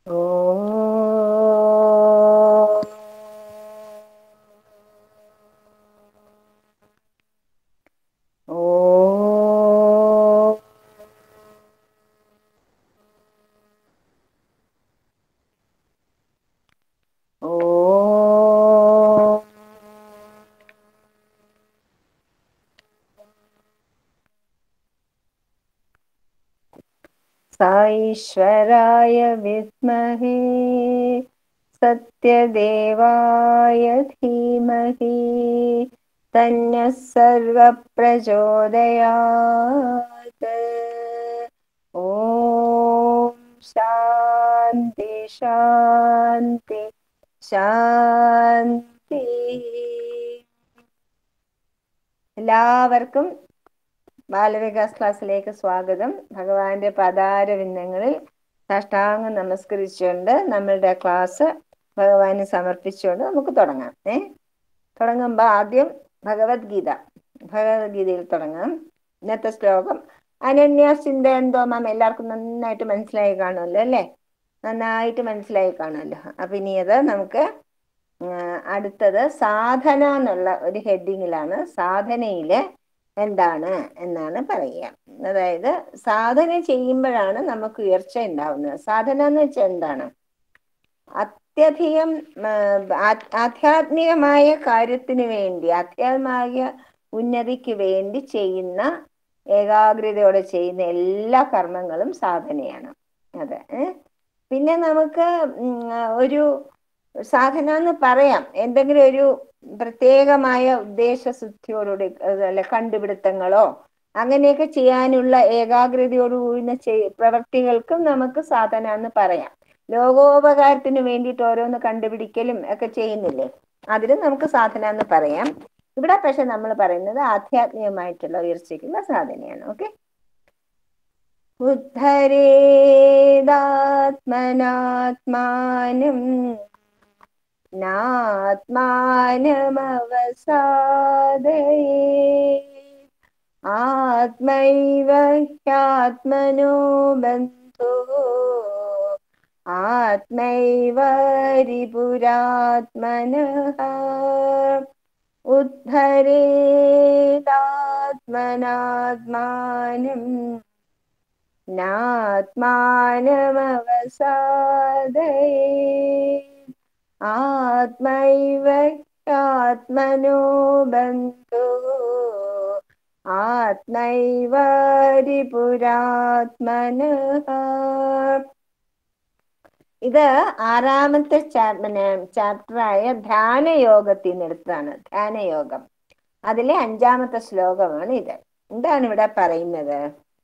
साईश्वराय विद्महे सत्यदेवाय धीमहि तन्यः सर्वप्रचोदयात् ॐ शान्ति शान्ति ശാന്തി എല്ലാവർക്കും ബാലവികാസ് ക്ലാസ്സിലേക്ക് സ്വാഗതം ഭഗവാന്റെ പതാരവിന്ദങ്ങളിൽ സാഷ്ടാംഗം നമസ്കരിച്ചുകൊണ്ട് നമ്മളുടെ ക്ലാസ് ഭഗവാന് സമർപ്പിച്ചുകൊണ്ട് നമുക്ക് തുടങ്ങാം ഏ തുടങ്ങുമ്പോൾ ആദ്യം ഭഗവത്ഗീത ഭഗവത്ഗീതയിൽ തുടങ്ങാം ഇന്നത്തെ ശ്ലോകം അനന്യാസിന്റെ എന്തോ മാം എല്ലാവർക്കും നന്നായിട്ട് മനസ്സിലായി കാണുമല്ലോ അല്ലേ നന്നായിട്ട് മനസ്സിലായി കാണുമല്ലോ അപ്പൊ ഇനി അത് നമുക്ക് അടുത്തത് സാധന എന്നുള്ള ഒരു ഹെഡിങ്ങിലാണ് സാധനയില് എന്താണ് എന്നാണ് പറയുക അതായത് സാധന ചെയ്യുമ്പോഴാണ് നമുക്ക് ഉയർച്ച ഉണ്ടാവുന്നത് സാധന എന്ന് വെച്ചാൽ എന്താണ് അത്യധികം ആധ്യാത്മികമായ കാര്യത്തിന് വേണ്ടി ആധ്യാത്മിക ഉന്നതിക്ക് വേണ്ടി ചെയ്യുന്ന ഏകാഗ്രതയോടെ ചെയ്യുന്ന എല്ലാ കർമ്മങ്ങളും സാധനയാണ് അതെ പിന്നെ നമുക്ക് ഒരു സാധന എന്ന് പറയാം എന്തെങ്കിലും ഒരു പ്രത്യേകമായ ഉദ്ദേശശുദ്ധിയോടുകൂടി അല്ല കണ്ടുപിടുത്തങ്ങളോ അങ്ങനെയൊക്കെ ചെയ്യാനുള്ള ഏകാഗ്രതയോട് കൂടുന്ന പ്രവർത്തികൾക്കും നമുക്ക് സാധന എന്ന് പറയാം ലോകോപകാരത്തിന് വേണ്ടിയിട്ട് ഓരോന്ന് കണ്ടുപിടിക്കലും ഒക്കെ ചെയ്യുന്നില്ലേ അതിലും നമുക്ക് സാധന എന്ന് പറയാം ഇവിടെ പക്ഷെ നമ്മൾ പറയുന്നത് ആധ്യാത്മികമായിട്ടുള്ള ഉയർച്ചയ്ക്കുള്ള സാധനയാണ് ഓക്കെ ഉദ്ധരേതാത്മനാത്മാനം നാത്മാനമവസാദയേ ആത്മൈവ ഹ്യാത്മനോ ബന്ധു ആത്മൈവ രിപുരാത്മനഃ ഉദ്ധരേതാത്മനാത്മാനം നാത്മാനമവസാദയേ ആത്മൈവ ആത്മനോ ബന്ധു ആത്മൈവ രിപുരാത്മന ഇത് ആറാമത്തെ ചാപ്റ്ററായ ധ്യാനയോഗത്തിൽ നിന്ന് എടുത്തതാണ് ധ്യാനയോഗം അതിലെ അഞ്ചാമത്തെ ശ്ലോകമാണ് ഇത് എന്താണ് ഇവിടെ പറയുന്നത്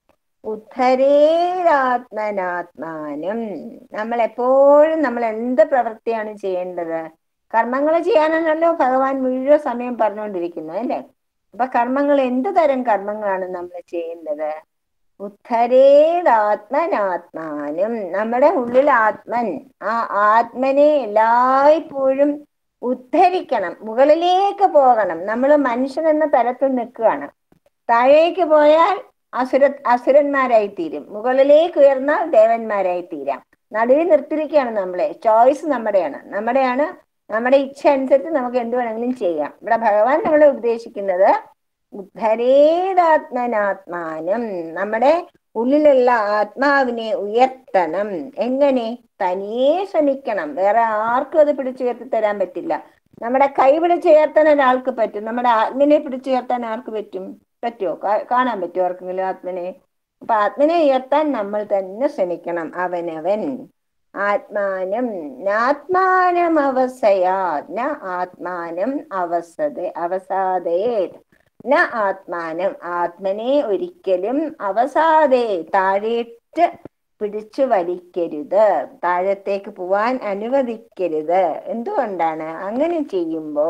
ഉദ്ധരേരാത്മനാത്മാനം നമ്മൾ എപ്പോഴും നമ്മൾ എന്ത് പ്രവൃത്തിയാണ് ചെയ്യേണ്ടത് കർമ്മങ്ങൾ ചെയ്യാനാണല്ലോ ഭഗവാൻ മുഴുവൻ സമയം പറഞ്ഞുകൊണ്ടിരിക്കുന്നത് അല്ലേ അപ്പൊ കർമ്മങ്ങൾ എന്ത് തരം കർമ്മങ്ങളാണ് നമ്മൾ ചെയ്യേണ്ടത് ഉദ്ധരേരാത്മനാത്മാനം നമ്മുടെ ഉള്ളിൽ ആത്മൻ ആ ആത്മനെ എല്ലായ്പ്പോഴും ഉദ്ധരിക്കണം മുകളിലേക്ക് പോകണം നമ്മൾ മനുഷ്യൻ എന്ന തലത്തിൽ നിൽക്കുകയാണ് താഴേക്ക് പോയാൽ അസുര അസുരന്മാരായി തീരും മുകളിലേക്ക് ഉയർന്നാൽ ദേവന്മാരായി തീരാം നടുവിൽ നിർത്തിയിരിക്കുകയാണ് നമ്മളെ ചോയ്സ് നമ്മുടെയാണ് നമ്മുടെയാണ് നമ്മുടെ ഇച്ഛ അനുസരിച്ച് നമുക്ക് എന്ത് വേണമെങ്കിലും ചെയ്യാം ഇവിടെ ഭഗവാൻ നമ്മളെ ഉപദേശിക്കുന്നത് ഉദ്ധരേതാത്മനാത്മാനം നമ്മുടെ ഉള്ളിലുള്ള ആത്മാവിനെ ഉയർത്തണം എങ്ങനെ തനിയെ ശ്രമിക്കണം വേറെ ആർക്കും അത് പിടിച്ചുയർത്തി തരാൻ പറ്റില്ല നമ്മുടെ കൈ പിടിച്ചുയർത്താൻ ഒരാൾക്ക് പറ്റും നമ്മുടെ ആത്മനെ പിടിച്ചുയർത്താൻ ആർക്ക് പറ്റും പറ്റുമോ കാണാൻ പറ്റുമോ ആർക്കെങ്കിലും ആത്മനെ അപ്പൊ ആത്മനെ ഉയർത്താൻ നമ്മൾ തന്നെ ശ്രമിക്കണം അവനവൻ ആത്മാനം നാത്മാനം അവസയാത് ന ആത്മാനം അവസത അവസാദയേത് ന ആത്മാനം ആത്മനെ ഒരിക്കലും അവസാദേ താഴേറ്റ് പിടിച്ചു വലിക്കരുത് താഴത്തേക്ക് പോവാൻ അനുവദിക്കരുത് എന്തുകൊണ്ടാണ് അങ്ങനെ ചെയ്യുമ്പോ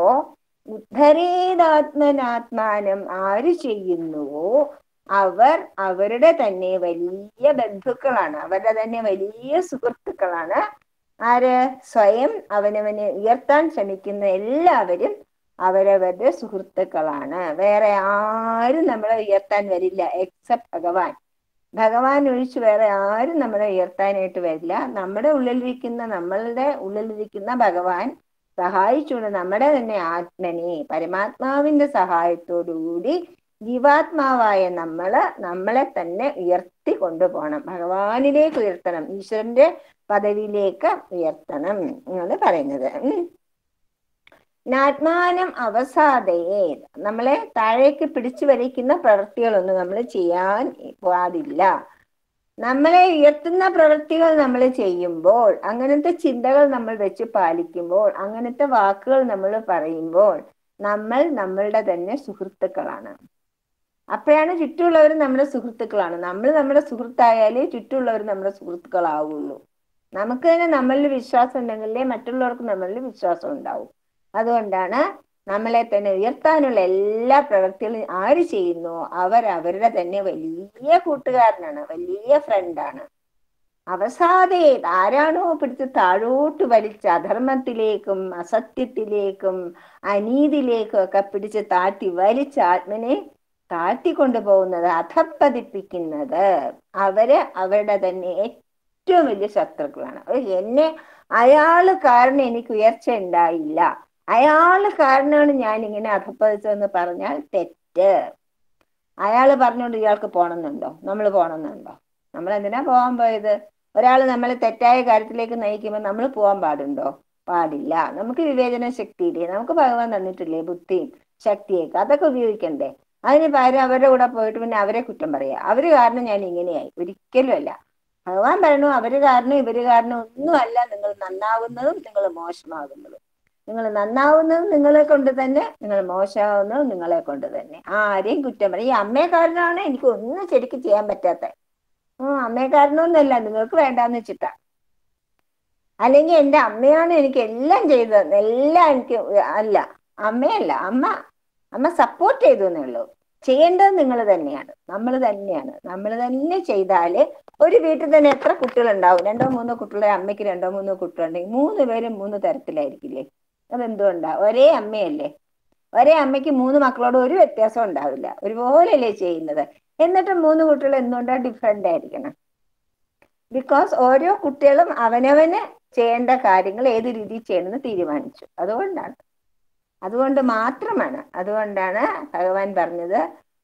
ഉദ്ധരേതാത്മനാത്മാനം ആര് ചെയ്യുന്നുവോ അവർ അവരുടെ തന്നെ വലിയ ബന്ധുക്കളാണ് അവരുടെ തന്നെ വലിയ സുഹൃത്തുക്കളാണ് ആര് സ്വയം അവനവനെ ഉയർത്താൻ ശ്രമിക്കുന്ന എല്ലാവരും അവരവരുടെ സുഹൃത്തുക്കളാണ് വേറെ ആരും നമ്മളെ ഉയർത്താൻ വരില്ല എക്സെപ്റ്റ് ഭഗവാൻ ഭഗവാൻ ഒഴിച്ച് വേറെ ആരും നമ്മളെ ഉയർത്താനായിട്ട് വരില്ല നമ്മുടെ ഉള്ളിലിരിക്കുന്ന നമ്മളുടെ ഉള്ളിലിരിക്കുന്ന ഭഗവാൻ സഹായിച്ചുകൊണ്ട് നമ്മുടെ തന്നെ ആത്മനെ പരമാത്മാവിന്റെ സഹായത്തോടുകൂടി ജീവാത്മാവായ നമ്മള് നമ്മളെ തന്നെ ഉയർത്തി കൊണ്ടുപോകണം ഭഗവാനിലേക്ക് ഉയർത്തണം ഈശ്വരന്റെ പദവിയിലേക്ക് ഉയർത്തണം എന്നാണ് പറയുന്നത് ഉം. നാത്മാനം അവസാദയെ നമ്മളെ താഴേക്ക് പിടിച്ചു വലിക്കുന്ന പ്രവൃത്തികളൊന്നും നമ്മൾ ചെയ്യാൻ പാടില്ല നമ്മളെ ഉയർത്തുന്ന പ്രവൃത്തികൾ നമ്മൾ ചെയ്യുമ്പോൾ അങ്ങനത്തെ ചിന്തകൾ നമ്മൾ വെച്ച് പാലിക്കുമ്പോൾ അങ്ങനത്തെ വാക്കുകൾ നമ്മൾ പറയുമ്പോൾ നമ്മൾ നമ്മളുടെ തന്നെ സുഹൃത്തുക്കളാണ് അപ്പോഴാണ് ചുറ്റുമുള്ളവർ നമ്മുടെ സുഹൃത്തുക്കളാണ് നമ്മൾ നമ്മുടെ സുഹൃത്തായാലേ ചുറ്റുമുള്ളവർ നമ്മുടെ സുഹൃത്തുക്കളാവുള്ളൂ നമുക്ക് തന്നെ നമ്മളിൽ വിശ്വാസം ഉണ്ടെങ്കിലേ മറ്റുള്ളവർക്ക് നമ്മളിൽ വിശ്വാസം ഉണ്ടാവും അതുകൊണ്ടാണ് നമ്മളെ തന്നെ ഉയർത്താനുള്ള എല്ലാ പ്രവൃത്തികളും ആര് ചെയ്യുന്നു അവർ അവരുടെ തന്നെ വലിയ കൂട്ടുകാരനാണ് വലിയ ഫ്രണ്ടാണ് അവസാദേ ആരാണോ പിടിച്ച് താഴോട്ട് വലിച്ച് അധർമ്മത്തിലേക്കും അസത്യത്തിലേക്കും അനീതിയിലേക്കും ഒക്കെ പിടിച്ച് താഴ്ത്തി വലിച്ച ആത്മനെ താഴ്ത്തിക്കൊണ്ടുപോകുന്നത് അധപ്പതിപ്പിക്കുന്നത് അവര് അവരുടെ തന്നെ ഏറ്റവും വലിയ ശത്രുക്കളാണ് അത് എന്നെ അയാള് കാരണം എനിക്ക് ഉയർച്ച ഉണ്ടായില്ല അയാള് കാരണമാണ് ഞാൻ ഇങ്ങനെ അധപ്പതിച്ചതെന്ന് പറഞ്ഞാൽ തെറ്റ് അയാള് പറഞ്ഞുകൊണ്ട് ഇയാൾക്ക് പോണമെന്നുണ്ടോ നമ്മൾ പോണമെന്നുണ്ടോ നമ്മൾ എന്തിനാ പോകാൻ പോയത് ഒരാൾ നമ്മളെ തെറ്റായ കാര്യത്തിലേക്ക് നയിക്കുമ്പോൾ നമ്മൾ പോകാൻ പാടുണ്ടോ പാടില്ല നമുക്ക് വിവേചന ശക്തിയില്ലേ നമുക്ക് ഭഗവാൻ തന്നിട്ടില്ലേ ബുദ്ധിയും ശക്തിയൊക്കെ അതൊക്കെ ഉപയോഗിക്കണ്ടേ അതിന് പകരം അവരുടെ കൂടെ പോയിട്ട് പിന്നെ അവരെ കുറ്റം പറയാ അവര് കാരണം ഞാൻ ഇങ്ങനെയായി ഒരിക്കലും അല്ല ഭഗവാൻ പറയണു അവര് കാരണം ഇവര് കാരണം ഒന്നുമല്ല നിങ്ങൾ നന്നാവുന്നതും നിങ്ങൾ മോശമാകുന്നതും നിങ്ങൾ നന്നാവുന്നതും നിങ്ങളെ കൊണ്ട് തന്നെ നിങ്ങൾ മോശമാവുന്നതും നിങ്ങളെ കൊണ്ട് തന്നെ ആരെയും കുറ്റം പറയും ഈ അമ്മയെ കാരണമാണ് എനിക്ക് ഒന്നും ശരിക്കും ചെയ്യാൻ പറ്റാത്ത ആ അമ്മയെ കാരണമൊന്നുമല്ല നിങ്ങൾക്ക് വേണ്ടാന്ന് വെച്ചിട്ടാ അല്ലെങ്കിൽ എൻ്റെ അമ്മയാണ് എനിക്ക് എല്ലാം ചെയ്തത് എല്ലാം എനിക്ക് അല്ല അമ്മയല്ല അമ്മ അമ്മ സപ്പോർട്ട് ചെയ്തു എന്നേ ഉള്ളൂ ചെയ്യേണ്ടത് നിങ്ങൾ തന്നെയാണ് നമ്മൾ തന്നെയാണ് നമ്മൾ തന്നെ ചെയ്താല് ഒരു വീട്ടിൽ തന്നെ എത്ര കുട്ടികളുണ്ടാവും രണ്ടോ മൂന്നോ കുട്ടികളെ അമ്മയ്ക്ക് രണ്ടോ മൂന്നോ കുട്ടികളുണ്ടെങ്കിൽ മൂന്ന് പേരും മൂന്ന് തരത്തിലായിരിക്കില്ലേ അതെന്തുകൊണ്ടാ ഒരേ അമ്മയല്ലേ ഒരേ അമ്മയ്ക്ക് മൂന്ന് മക്കളോട് ഒരു വ്യത്യാസം ഉണ്ടാവില്ല ഒരുപോലെയല്ലേ ചെയ്യുന്നത് എന്നിട്ട് മൂന്ന് കുട്ടികൾ എന്തുകൊണ്ടാ ഡിഫറെന്റ് ആയിരിക്കണം ബിക്കോസ് ഓരോ കുട്ടികളും അവനവന് ചെയ്യേണ്ട കാര്യങ്ങൾ ഏത് രീതിയിൽ ചെയ്യണമെന്ന് തീരുമാനിച്ചു അതുകൊണ്ടാണ് അതുകൊണ്ട് മാത്രമാണ് അതുകൊണ്ടാണ് ഭഗവാൻ പറഞ്ഞത്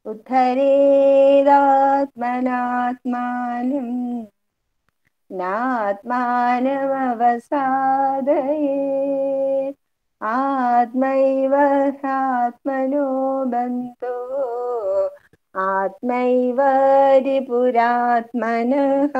ഉദ്ധരേതാത്മനാത്മാനം നാത്മാനമവസാദയേ ആത്മൈവ ആത്മനോ ബന്ധോ ആത്മൈവ രിപുരാത്മനഃ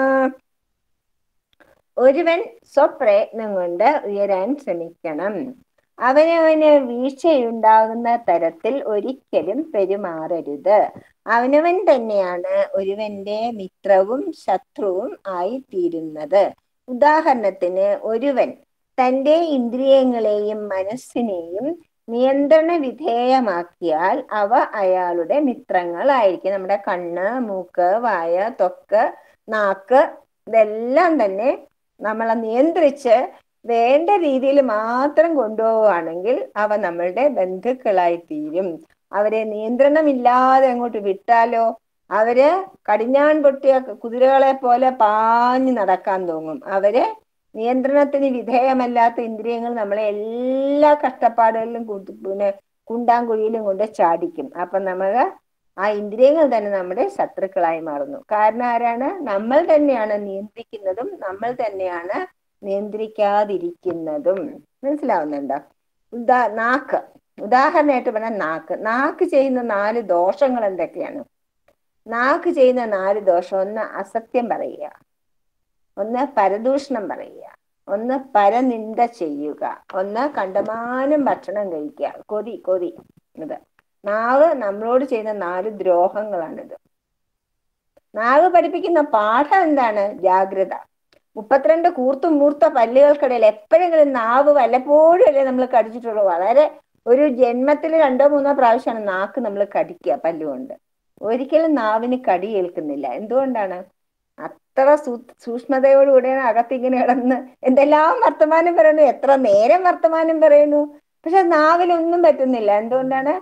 ഒരുവൻ സ്വപ്രയത്നം കൊണ്ട് ഉയരാൻ ശ്രമിക്കണം അവനവന് വീഴ്ചയുണ്ടാകുന്ന തരത്തിൽ ഒരിക്കലും പെരുമാറരുത് അവനവൻ തന്നെയാണ് ഒരുവന്റെ മിത്രവും ശത്രുവും ആയി തീരുന്നത് ഉദാഹരണത്തിന് ഒരുവൻ തന്റെ ഇന്ദ്രിയങ്ങളെയും മനസ്സിനെയും നിയന്ത്രണ വിധേയമാക്കിയാൽ അവ അയാളുടെ മിത്രങ്ങളായിരിക്കും നമ്മുടെ കണ്ണ് മൂക്ക് വായ ത്വക്ക് നാക്ക് ഇതെല്ലാം തന്നെ നമ്മളെ നിയന്ത്രിച്ച് വേണ്ട രീതിയിൽ മാത്രം കൊണ്ടുപോവുകയാണെങ്കിൽ അവ നമ്മളുടെ ബന്ധുക്കളായി തീരും അവരെ നിയന്ത്രണമില്ലാതെ അങ്ങോട്ട് വിട്ടാലോ അവര് കടിഞ്ഞാൻ പൊട്ടിയ കുതിരകളെ പോലെ പാഞ്ഞു നടക്കാൻ തോന്നും അവര് നിയന്ത്രണത്തിന് വിധേയമല്ലാത്ത ഇന്ദ്രിയങ്ങൾ നമ്മളെ എല്ലാ കഷ്ടപ്പാടുകളിലും കു- പിന്നെ കുണ്ടാങ്കുഴിയിലും കൊണ്ട് ചാടിക്കും അപ്പൊ നമുക്ക് ആ ഇന്ദ്രിയങ്ങൾ തന്നെ നമ്മുടെ ശത്രുക്കളായി മാറുന്നു കാരണം ആരാണ് നമ്മൾ തന്നെയാണ് നിയന്ത്രിക്കുന്നതും നമ്മൾ തന്നെയാണ് നിയന്ത്രിക്കാതിരിക്കുന്നതും മനസ്സിലാവുന്നുണ്ടോ ഉദാ നാക്ക് ഉദാഹരണമായിട്ട് പറഞ്ഞ നാക്ക് നാക്ക് ചെയ്യുന്ന നാല് ദോഷങ്ങൾ എന്തൊക്കെയാണ് നാക്ക് ചെയ്യുന്ന നാല് ദോഷം ഒന്ന് അസത്യം പറയുക ഒന്ന് പരദൂഷണം പറയുക ഒന്ന് പരനിന്ദ ചെയ്യുക ഒന്ന് കണ്ടമാനം ഭക്ഷണം കഴിക്കുക കൊതി കൊതി ഇത് നാവ് നമ്മളോട് ചെയ്യുന്ന നാല് ദ്രോഹങ്ങളാണിത് നാവ് പഠിപ്പിക്കുന്ന പാഠം എന്താണ് ജാഗ്രത മുപ്പത്തിരണ്ട് കൂർത്തും മൂർത്ത പല്ലുകൾക്കിടയിൽ എപ്പോഴെങ്കിലും നാവ് വല്ലപ്പോഴും അല്ലേ നമ്മൾ കടിച്ചിട്ടുള്ളൂ വളരെ ഒരു ജന്മത്തിൽ രണ്ടോ മൂന്നോ പ്രാവശ്യമാണ് നാക്ക് നമ്മൾ കടിക്കുക പല്ലുകൊണ്ട് ഒരിക്കലും നാവിന് കടി ഏൽക്കുന്നില്ല എന്തുകൊണ്ടാണ് അത്ര സൂ സൂക്ഷ്മതയോടുകൂടിയാണ് അകത്തിങ്ങനെ കിടന്ന് എന്തെല്ലാം വർത്തമാനം പറയുന്നു എത്ര നേരം വർത്തമാനം പറയുന്നു പക്ഷെ നാവിനൊന്നും പറ്റുന്നില്ല എന്തുകൊണ്ടാണ്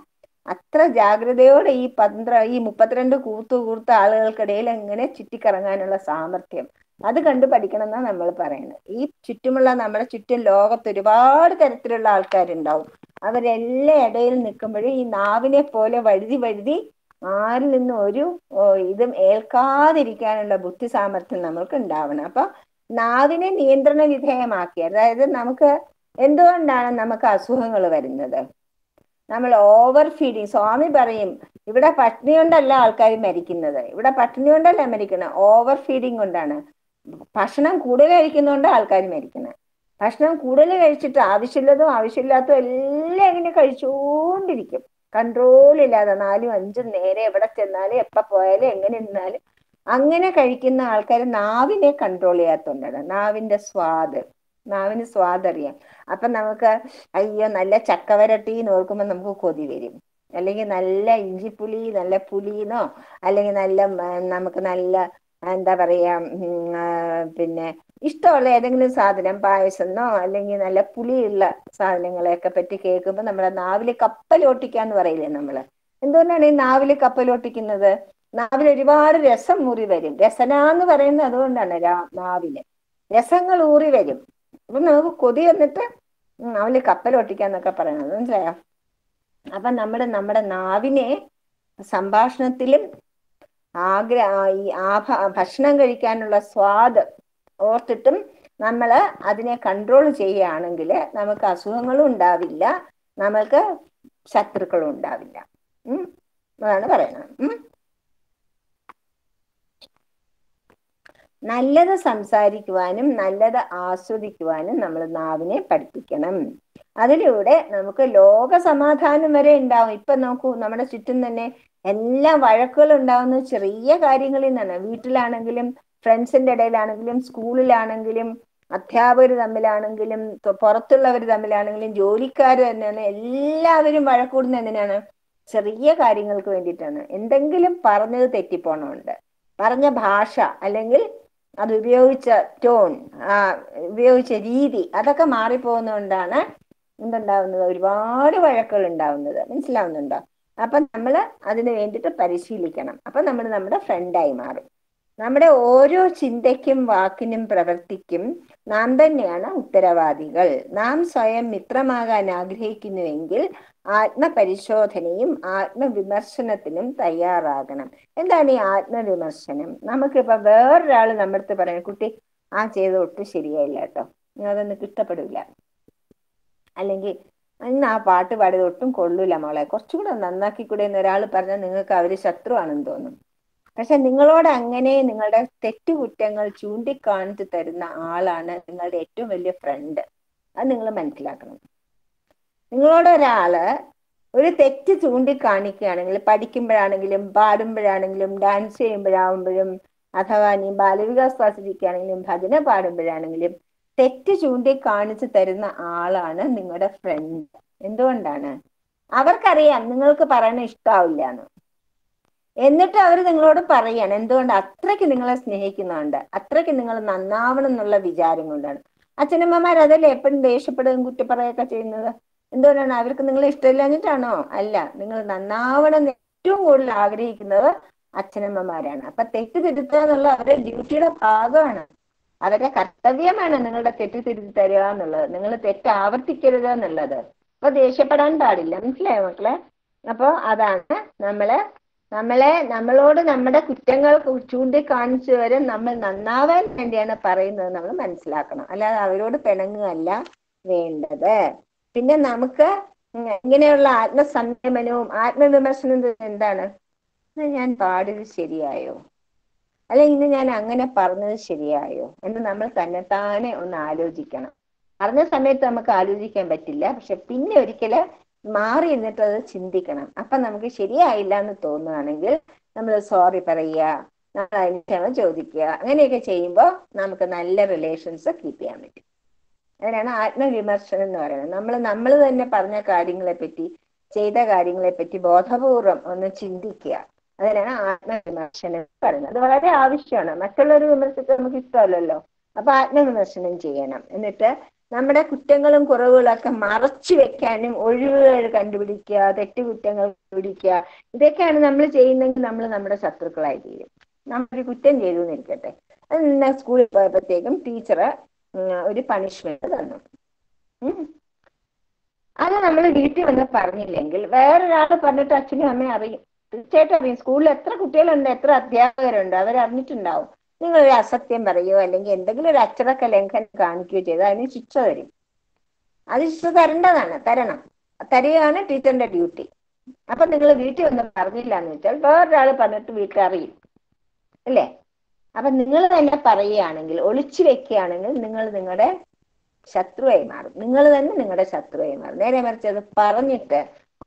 അത്ര ജാഗ്രതയോടെ ഈ പന്ത്ര ഈ മുപ്പത്തിരണ്ട് കൂത്തു കൂർത്ത ആളുകൾക്കിടയിൽ എങ്ങനെ ചുറ്റിക്കറങ്ങാനുള്ള സാമർഥ്യം അത് കണ്ടു പഠിക്കണം എന്നാണ് നമ്മൾ പറയുന്നത് ഈ ചുറ്റുമുള്ള നമ്മുടെ ചുറ്റും ലോകത്ത് ഒരുപാട് തരത്തിലുള്ള ആൾക്കാരുണ്ടാവും അവരെല്ലാം ഇടയിൽ നിൽക്കുമ്പോഴും ഈ നാവിനെ പോലെ വഴുതി വഴുതി ആരിൽ നിന്നും ഒരു ഓ, ഇതും ഏൽക്കാതിരിക്കാനുള്ള ബുദ്ധി സാമർഥ്യം നമ്മൾക്ക് ഉണ്ടാവണം അപ്പൊ നാവിനെ നിയന്ത്രണ വിധേയമാക്കി അതായത് നമുക്ക് എന്തുകൊണ്ടാണ് നമുക്ക് അസുഖങ്ങൾ വരുന്നത് നമ്മൾ ഓവർ ഫീഡിങ് സ്വാമി പറയും ഇവിടെ പട്ടിണി കൊണ്ടല്ല ആൾക്കാർ മരിക്കുന്നത് ഇവിടെ പട്ടിണി കൊണ്ടല്ല മരിക്കുന്നത് ഓവർ ഫീഡിങ് കൊണ്ടാണ് ഭക്ഷണം കൂടുതൽ കഴിക്കുന്നതുകൊണ്ട് ആൾക്കാർ മരിക്കുന്നത് ഭക്ഷണം കൂടുതൽ കഴിച്ചിട്ട് ആവശ്യമുള്ളതും ആവശ്യമില്ലാത്തതും എല്ലാം ഇങ്ങനെ കഴിച്ചുകൊണ്ടിരിക്കും കൺട്രോൾ ഇല്ലാതെ നാലും അഞ്ചും നേരെ എവിടെ ചെന്നാലും എപ്പോ പോയാലും എങ്ങനെ നിന്നാലും അങ്ങനെ കഴിക്കുന്ന ആൾക്കാർ നാവിനെ കൺട്രോൾ ചെയ്യാത്തതുകൊണ്ടാണ് നാവിന്റെ സ്വാദ് നാവിന് സ്വാദ് അറിയാം അപ്പൊ നമുക്ക് അയ്യോ നല്ല ചക്കവരട്ടി എന്ന് ഓർക്കുമ്പോൾ നമുക്ക് കൊതി വരും അല്ലെങ്കിൽ നല്ല ഇഞ്ചിപ്പുളി നല്ല പുളിന്നോ അല്ലെങ്കിൽ നല്ല ഉം, നമുക്ക് നല്ല എന്താ പറയാ ഉം, ആ, പിന്നെ ഇഷ്ടമുള്ള ഏതെങ്കിലും സാധനം പായസമെന്നോ അല്ലെങ്കിൽ നല്ല പുളിയുള്ള സാധനങ്ങളെയൊക്കെ പറ്റി കേൾക്കുമ്പോൾ നമ്മുടെ നാവില് കപ്പലോട്ടിക്കാന്ന് പറയില്ലേ നമ്മള് എന്തുകൊണ്ടാണ് ഈ നാവില് കപ്പലോട്ടിക്കുന്നത് നാവിൽ ഒരുപാട് രസം ഊറി വരും രസന എന്ന് പറയുന്നത് അതുകൊണ്ടാണ് രാ- നാവില് രസങ്ങൾ ഊറി വരും അപ്പൊ നമുക്ക് കൊതി വന്നിട്ട് ഉം, നാവില് കപ്പലോട്ടിക്കാന്നൊക്കെ പറയുന്നത് മനസ്സിലായോ അപ്പൊ നമ്മുടെ നമ്മുടെ നാവിനെ സംഭാഷണത്തിലും ആഗ്ര ആ- ഈ ആ ഭ- ഭക്ഷണം കഴിക്കാനുള്ള സ്വാദ് ഓർത്തിട്ടും നമ്മൾ അതിനെ കൺട്രോൾ ചെയ്യുകയാണെങ്കിൽ നമുക്ക് അസുഖങ്ങളും ഉണ്ടാവില്ല നമുക്ക് ശത്രുക്കളും ഉണ്ടാവില്ല ഉം അതാണ് പറയുന്നത് ഉം നല്ലത് സംസാരിക്കുവാനും നല്ലത് ആസ്വദിക്കുവാനും നമ്മൾ നാവിനെ പഠിപ്പിക്കണം അതിലൂടെ നമുക്ക് ലോക സമാധാനം വരെ ഉണ്ടാവും ഇപ്പൊ നോക്കൂ നമ്മുടെ ചുറ്റും തന്നെ എല്ലാ വഴക്കുകൾ ഉണ്ടാവുന്നത് ചെറിയ കാര്യങ്ങളിൽ നിന്നാണ് വീട്ടിലാണെങ്കിലും ഫ്രണ്ട്സിന്റെ ഇടയിലാണെങ്കിലും സ്കൂളിലാണെങ്കിലും അധ്യാപകർ തമ്മിലാണെങ്കിലും തൊ- പുറത്തുള്ളവർ തമ്മിലാണെങ്കിലും ജോലിക്കാർ തന്നെയാണ് എല്ലാവരും വഴക്കൂടുന്നത് എന്തിനാണ് ചെറിയ കാര്യങ്ങൾക്ക് വേണ്ടിയിട്ടാണ് എന്തെങ്കിലും പറഞ്ഞത് തെറ്റിപ്പോണമുണ്ട് പറഞ്ഞ ഭാഷ അല്ലെങ്കിൽ അത് ഉപയോഗിച്ച ടോൺ ആ ഉപയോഗിച്ച രീതി അതൊക്കെ മാറിപ്പോകുന്നതുകൊണ്ടാണ് എന്തുണ്ടാവുന്നത് ഒരുപാട് വഴക്കുകൾ ഉണ്ടാവുന്നത് മനസ്സിലാവുന്നുണ്ടോ അപ്പൊ നമ്മൾ അതിന് വേണ്ടിയിട്ട് പരിശീലിക്കണം അപ്പൊ നമ്മൾ നമ്മുടെ ഫ്രണ്ടായി മാറും നമ്മുടെ ഓരോ ചിന്തയ്ക്കും വാക്കിനും പ്രവൃത്തിക്കും നാം തന്നെയാണ് ഉത്തരവാദികൾ നാം സ്വയം മിത്രമാകാൻ ആഗ്രഹിക്കുന്നുവെങ്കിൽ ആത്മപരിശോധനയും ആത്മവിമർശനത്തിനും തയ്യാറാകണം എന്താണ് ഈ ആത്മവിമർശനം നമുക്കിപ്പോ വേറൊരാൾ നമ്മുടെ അടുത്ത് പറയാം കുട്ടി ആ ചെയ്ത് ഒട്ടും ശരിയായില്ല കേട്ടോ അതൊന്നും ഇഷ്ടപ്പെടില്ല അല്ലെങ്കിൽ ഇന്ന് ആ പാട്ട് പാടിയത് ഒട്ടും കൊള്ളൂല മോളെ കുറച്ചുകൂടെ നന്നാക്കി കൂടെ എന്ന് ഒരാൾ പറഞ്ഞാൽ നിങ്ങൾക്ക് അവര് ശത്രുവാണെന്ന് തോന്നും പക്ഷെ നിങ്ങളോട് അങ്ങനെ നിങ്ങളുടെ തെറ്റുകുറ്റങ്ങൾ ചൂണ്ടിക്കാണിച്ചു തരുന്ന ആളാണ് നിങ്ങളുടെ ഏറ്റവും വലിയ ഫ്രണ്ട് അത് നിങ്ങൾ മനസ്സിലാക്കണം നിങ്ങളോട് ഒരാള് ഒരു തെറ്റ് ചൂണ്ടിക്കാണിക്കുകയാണെങ്കിൽ പഠിക്കുമ്പോഴാണെങ്കിലും പാടുമ്പോഴാണെങ്കിലും ഡാൻസ് ചെയ്യുമ്പോഴാവുമ്പോഴും അഥവാ നീ ബാലവികാസ് ആസ്വദിക്കുകയാണെങ്കിലും ഭജന പാടുമ്പോഴാണെങ്കിലും തെറ്റ് ചൂണ്ടിക്കാണിച്ചു തരുന്ന ആളാണ് നിങ്ങളുടെ ഫ്രണ്ട് എന്തുകൊണ്ടാണ് അവർക്കറിയാം നിങ്ങൾക്ക് പറയണ ഇഷ്ടാവില്ല എന്ന് എന്നിട്ട് അവർ നിങ്ങളോട് പറയാണ് എന്തുകൊണ്ട് അത്രയ്ക്ക് നിങ്ങളെ സ്നേഹിക്കുന്നുണ്ട് അത്രയ്ക്ക് നിങ്ങൾ നന്നാവണം എന്നുള്ള വിചാരം കൊണ്ടാണ് അച്ഛനമ്മമാർ അതല്ലേ എപ്പോഴും ദേഷ്യപ്പെടുകയും കുറ്റപ്പറയൊക്കെ ചെയ്യുന്നത് എന്തുകൊണ്ടാണ് അവർക്ക് നിങ്ങളെ ഇഷ്ടമില്ലാഞ്ഞിട്ടാണോ അല്ല നിങ്ങൾ നന്നാവണം എന്ന് ഏറ്റവും കൂടുതൽ ആഗ്രഹിക്കുന്നത് അച്ഛനമ്മമാരാണ് അപ്പൊ തെറ്റ് തിരുത്തുക എന്നുള്ള അവരുടെ ഡ്യൂട്ടിയുടെ ഭാഗമാണ് അവരുടെ കർത്തവ്യമാണ് നിങ്ങളുടെ തെറ്റ് തിരുത്തി തരിക എന്നുള്ളത് നിങ്ങൾ തെറ്റ് ആവർത്തിക്കരുത് എന്നുള്ളത് അപ്പൊ ദേഷ്യപ്പെടാൻ പാടില്ല മനസ്സിലായോ മക്കളെ അപ്പൊ അതാണ് നമ്മള് നമ്മളെ നമ്മളോട് നമ്മുടെ കുറ്റങ്ങൾ ചൂണ്ടിക്കാണിച്ചു വരെ നമ്മൾ നന്നാവാൻ വേണ്ടിയാണ് പറയുന്നത് നമ്മൾ മനസ്സിലാക്കണം അല്ലാതെ അവരോട് പിണങ്ങുകയല്ല വേണ്ടത് പിന്നെ നമുക്ക് ഇങ്ങനെയുള്ള ആത്മസംയമനവും ആത്മവിമർശനവും എന്താണ് ഇന്ന് ഞാൻ പാടിയത് ശരിയായോ അല്ലെ ഇന്ന് ഞാൻ അങ്ങനെ പറഞ്ഞത് ശരിയായോ എന്ന് നമ്മൾ തന്നെത്താനെ ഒന്ന് ആലോചിക്കണം പറഞ്ഞ സമയത്ത് നമുക്ക് ആലോചിക്കാൻ പറ്റില്ല പക്ഷെ പിന്നെ ഒരിക്കല് മാറി എന്നിട്ട് അത് ചിന്തിക്കണം അപ്പൊ നമുക്ക് ശരിയായില്ല എന്ന് തോന്നുകയാണെങ്കിൽ നമ്മൾ സോറി പറയുക നമ്മൾ അതിന് ക്ഷമ ചോദിക്കുക അങ്ങനെയൊക്കെ ചെയ്യുമ്പോൾ നമുക്ക് നല്ല റിലേഷൻസ് കീപ്പ് ചെയ്യാൻ പറ്റും അതിനാണ് ആത്മവിമർശനം എന്ന് പറയുന്നത് നമ്മൾ നമ്മൾ തന്നെ പറഞ്ഞ കാര്യങ്ങളെ പറ്റി ചെയ്ത കാര്യങ്ങളെ പറ്റി ബോധപൂർവം ഒന്ന് ചിന്തിക്കുക അതിനാണ് ആത്മവിമർശനം എന്ന് പറയുന്നത് അത് വളരെ ആവശ്യമാണ് മറ്റുള്ളവർ വിമർശിച്ച് നമുക്ക് ഇഷ്ടമല്ലല്ലോ അപ്പൊ ആത്മവിമർശനം ചെയ്യണം എന്നിട്ട് നമ്മുടെ കുറ്റങ്ങളും കുറവുകളൊക്കെ മറച്ചു വെക്കാനും ഒഴിവുകൾ കണ്ടുപിടിക്കുക തെറ്റുകുറ്റങ്ങൾ കണ്ടുപിടിക്കുക ഇതൊക്കെയാണ് നമ്മൾ ചെയ്യുന്നെങ്കിൽ നമ്മൾ നമ്മുടെ ശത്രുക്കളായി തീരും നമ്മളൊരു കുറ്റം ചെയ്തു എന്നിരിക്കട്ടെ അത് ഇന്ന് സ്കൂളിൽ പോയപ്പോഴത്തേക്കും ടീച്ചറ് ഒരു പണിഷ്മെന്റ് തന്നു ഉം. അത് നമ്മൾ വീട്ടിൽ വന്ന് പറഞ്ഞില്ലെങ്കിൽ വേറൊരാൾ പറഞ്ഞിട്ട് അച്ഛനും അമ്മയും അറിയും തീർച്ചയായിട്ടും അറിയും സ്കൂളിൽ എത്ര കുട്ടികളുണ്ട് എത്ര അധ്യാപകരുണ്ട് അവരറിഞ്ഞിട്ടുണ്ടാവും നിങ്ങൾ ഒരു അസത്യം പറയുകയോ അല്ലെങ്കിൽ എന്തെങ്കിലും ഒരു അച്ചടക്ക ലംഘനം കാണിക്കുകയോ ചെയ്താൽ അതിന് ശിക്ഷ തരും അത് ശിക്ഷ തരേണ്ടതാണ് തരണം തരികയാണ് ടീച്ചറിന്റെ ഡ്യൂട്ടി അപ്പൊ നിങ്ങൾ വീട്ടിൽ വന്ന് പറഞ്ഞില്ല എന്ന് വെച്ചാൽ വേറൊരാൾ പറഞ്ഞിട്ട് വീട്ടിൽ അറിയും അല്ലേ അപ്പൊ നിങ്ങൾ തന്നെ പറയുകയാണെങ്കിൽ ഒളിച്ചു വെക്കുകയാണെങ്കിൽ നിങ്ങൾ നിങ്ങളുടെ ശത്രുവായി മാറും നിങ്ങൾ തന്നെ നിങ്ങളുടെ ശത്രുവായി മാറും നേരെ മറിച്ച് അത് പറഞ്ഞിട്ട്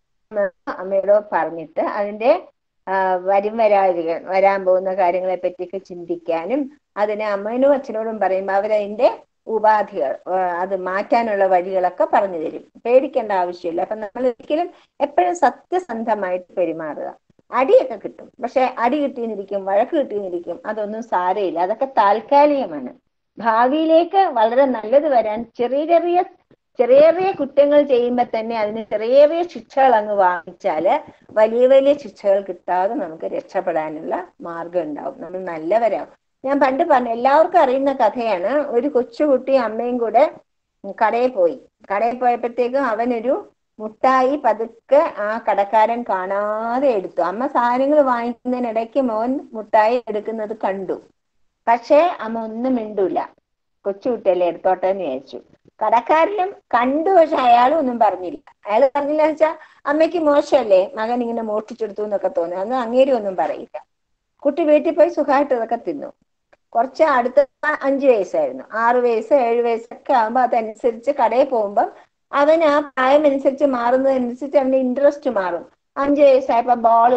അമ്മയോടോ പറഞ്ഞിട്ട് അതിന്റെ ആ, വരും വരാതിരിക വരാൻ പോകുന്ന കാര്യങ്ങളെ പറ്റിയൊക്കെ ചിന്തിക്കാനും അതിനെ അമ്മയോടും അച്ഛനോടും പറയുമ്പോൾ അവരതിന്റെ ഉപാധികൾ ആ, അത് മാറ്റാനുള്ള വഴികളൊക്കെ പറഞ്ഞു തരും പേടിക്കേണ്ട ആവശ്യമില്ല അപ്പൊ നമ്മൾ ഒരിക്കലും എപ്പോഴും സത്യസന്ധമായിട്ട് പെരുമാറുക അടിയൊക്കെ കിട്ടും പക്ഷെ അടി കിട്ടിയെന്നിരിക്കും വഴക്ക് കിട്ടിയെന്നിരിക്കും അതൊന്നും സാരയില്ല അതൊക്കെ താൽക്കാലികമാണ് ഭാവിയിലേക്ക് വളരെ നല്ലത് വരാൻ ചെറിയ ചെറിയ ചെറിയ ചെറിയ കുറ്റങ്ങൾ ചെയ്യുമ്പോൾ തന്നെ അതിന് ചെറിയ ചെറിയ ശിക്ഷകൾ അങ്ങ് വാങ്ങിച്ചാല് വലിയ വലിയ ശിക്ഷകൾ കിട്ടാതെ നമുക്ക് രക്ഷപ്പെടാനുള്ള മാർഗം ഉണ്ടാവും നമ്മൾ നല്ലവരാവും ഞാൻ പണ്ട് പറഞ്ഞു എല്ലാവർക്കും അറിയുന്ന കഥയാണ് ഒരു കൊച്ചുകുട്ടി അമ്മയും കൂടെ കടയിൽ പോയി കടയിൽ പോയപ്പോഴത്തേക്കും അവനൊരു മുട്ടായി പതുക്കെ ആ കടക്കാരൻ കാണാതെ എടുത്തു അമ്മ സാധനങ്ങൾ വാങ്ങിക്കുന്നതിനിടയ്ക്ക് മോൻ മുട്ടായി എടുക്കുന്നത് കണ്ടു പക്ഷേ അമ്മ ഒന്നും മിണ്ടൂല കൊച്ചുകുട്ടിയല്ലേ എടുത്തോട്ടെ എന്ന് വിചാരിച്ചു കടക്കാരനും കണ്ടു പക്ഷെ അയാളും ഒന്നും പറഞ്ഞില്ല അയാൾ പറഞ്ഞില്ല വെച്ചാൽ അമ്മയ്ക്ക് മോശമല്ലേ മകൻ ഇങ്ങനെ മോഷ്ടിച്ചെടുത്തു എന്നൊക്കെ തോന്നി അന്ന് അങ്ങേരും ഒന്നും പറയില്ല കുട്ടി വീട്ടിൽ പോയി സുഖമായിട്ട് ഇതൊക്കെ തിന്നു കുറച്ച് അടുത്ത അഞ്ചു വയസ്സായിരുന്നു ആറ് വയസ്സ് ഏഴ് വയസ്സൊക്കെ ആകുമ്പോൾ അതനുസരിച്ച് കടയിൽ പോകുമ്പോൾ അവൻ ആ പ്രായം അനുസരിച്ച് മാറുന്നതനുസരിച്ച് അവന്റെ ഇൻട്രസ്റ്റ് മാറും അഞ്ചു വയസ്സായപ്പോ ബോൾ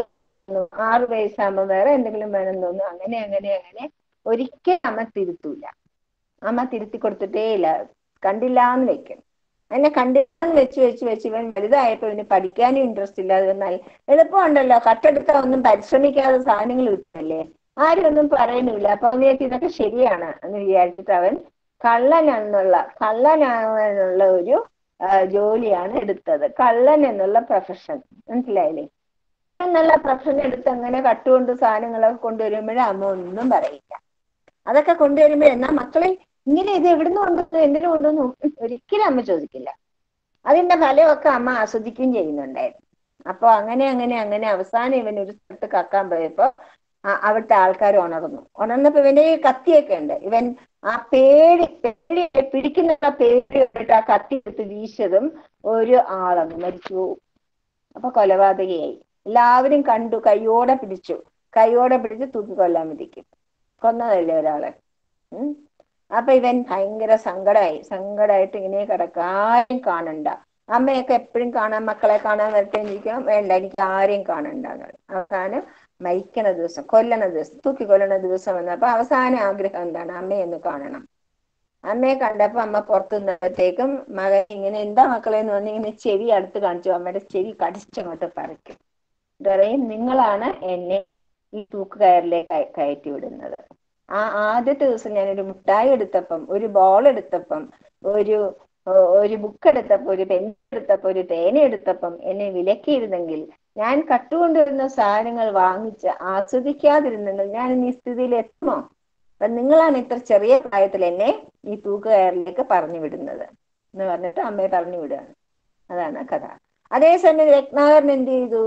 ആറ് വയസ്സാകുമ്പോൾ വേറെ എന്തെങ്കിലും വേണം തോന്നും അങ്ങനെ അങ്ങനെ അങ്ങനെ ഒരിക്കലും അമ്മ തിരുത്തൂല അമ്മ തിരുത്തി കൊടുത്തിട്ടേ ഇല്ല കണ്ടില്ല എന്ന് വെക്കും എന്നെ കണ്ടില്ലാന്ന് വെച്ച് വെച്ച് വെച്ച് ഇവൻ വലുതായപ്പോ ഇവന് പഠിക്കാനും ഇൻട്രസ്റ്റ് ഇല്ലാതെ വന്നാൽ എളുപ്പമുണ്ടല്ലോ കട്ടെടുത്താൽ ഒന്നും പരിശ്രമിക്കാതെ സാധനങ്ങൾ കിട്ടുമല്ലേ ആരും ഒന്നും പറയുന്നില്ല അപ്പൊ അവനേക്ക് ഇതൊക്കെ ശരിയാണ് എന്ന് വിചാരിച്ചിട്ട് അവൻ കള്ളനെന്നുള്ള കള്ളനാകാനുള്ള ഒരു ആ, ജോലിയാണ് എടുത്തത് കള്ളൻ എന്നുള്ള പ്രൊഫഷൻ മനസ്സിലായില്ലേ എന്നുള്ള പ്രൊഫഷൻ എടുത്ത് അങ്ങനെ കട്ടുകൊണ്ട് സാധനങ്ങളൊക്കെ കൊണ്ടുവരുമ്പോഴേ അമ്മ ഒന്നും പറയില്ല അതൊക്കെ കൊണ്ടുവരുമ്പോൾ എന്നാ മക്കളെ ഇങ്ങനെ ഇത് എവിടുന്ന് കൊണ്ടുവന്നു എന്തിനു കൊണ്ടുവന്നു ഒരിക്കലും അമ്മ ചോദിക്കില്ല അതിന്റെ ഫലമൊക്കെ അമ്മ ആസ്വദിക്കുകയും ചെയ്യുന്നുണ്ടായിരുന്നു അപ്പൊ അങ്ങനെ അങ്ങനെ അങ്ങനെ അവസാനം ഇവൻ ഒരു സ്ഥലത്ത് കക്കാൻ പോയപ്പോ ആ- അവിടുത്തെ ആൾക്കാർ ഉണർന്നു ഉണർന്നപ്പോ ഇവന്റെ ഈ കത്തിയൊക്കെ ഉണ്ട് ഇവൻ ആ പേടി പേടി പിടിക്കുന്ന ആ പേടി കണ്ടിട്ട് ആ കത്തി എടുത്ത് വീശതും ഒരു ആളങ്ങ് മരിച്ചു പോവും. അപ്പൊ കൊലപാതകയായി എല്ലാവരും കണ്ടു കൈയോടെ പിടിച്ചു കൈയോടെ പിടിച്ച് തൂക്കി കൊല്ലാൻ വിധിക്കും കൊന്നതല്ലേ ഒരാളെ ഉം അപ്പൊ ഇവൻ ഭയങ്കര സങ്കടമായി സങ്കടമായിട്ട് ഇങ്ങനെ കിടക്കുക ആരും കാണണ്ട അമ്മയൊക്കെ എപ്പോഴും കാണാൻ മക്കളെ കാണാൻ വരട്ടെ എന്നിരിക്കും വേണ്ട എനിക്ക് ആരെയും കാണണ്ട എന്ന് പറയും. അവസാനം മരിക്കണ ദിവസം കൊല്ലണ ദിവസം തൂക്കി കൊല്ലണ ദിവസം വന്നപ്പോ അവസാന ആഗ്രഹം എന്താണ് അമ്മയെ ഒന്ന് കാണണം അമ്മയെ കണ്ടപ്പോ അമ്മ പുറത്തു നിന്നപ്പോഴത്തേക്കും മകൻ ഇങ്ങനെ എന്താ മക്കളെ എന്ന് പറഞ്ഞ് ഇങ്ങനെ ചെവി അടുത്ത് കാണിച്ചു അമ്മയുടെ ചെവി കടിച്ചങ്ങോട്ട് പറിക്കും പറയും നിങ്ങളാണ് എന്നെ ഈ തൂക്കുകയറിലേക്ക് കയ- കയറ്റി വിടുന്നത് ആ ആദ്യത്തെ ദിവസം ഞാനൊരു മുട്ടായി എടുത്തപ്പം ഒരു ബോൾ എടുത്തപ്പം ഒരു ഒ- ഒരു ബുക്ക് എടുത്തപ്പോ ഒരു പെൻ എടുത്തപ്പോ ഒരു തേന എടുത്തപ്പം എന്നെ വിലക്കിയിരുന്നെങ്കിൽ ഞാൻ കട്ടുകൊണ്ടിരുന്ന സാധനങ്ങൾ വാങ്ങിച്ച് ആസ്വദിക്കാതിരുന്നെങ്കിൽ ഞാൻ ഇന്ന് ഈ സ്ഥിതിയിൽ എത്തുമോ അപ്പൊ നിങ്ങളാണ് ഇത്ര ചെറിയ പ്രായത്തിൽ എന്നെ ഈ തൂക്കുകയറിലേക്ക് പറഞ്ഞു വിടുന്നത് എന്ന് പറഞ്ഞിട്ട് അമ്മയെ പറഞ്ഞു വിടുകയാണ് അതാണ് കഥ അതേസമയം രത്നാകരൻ എന്ത് ചെയ്തു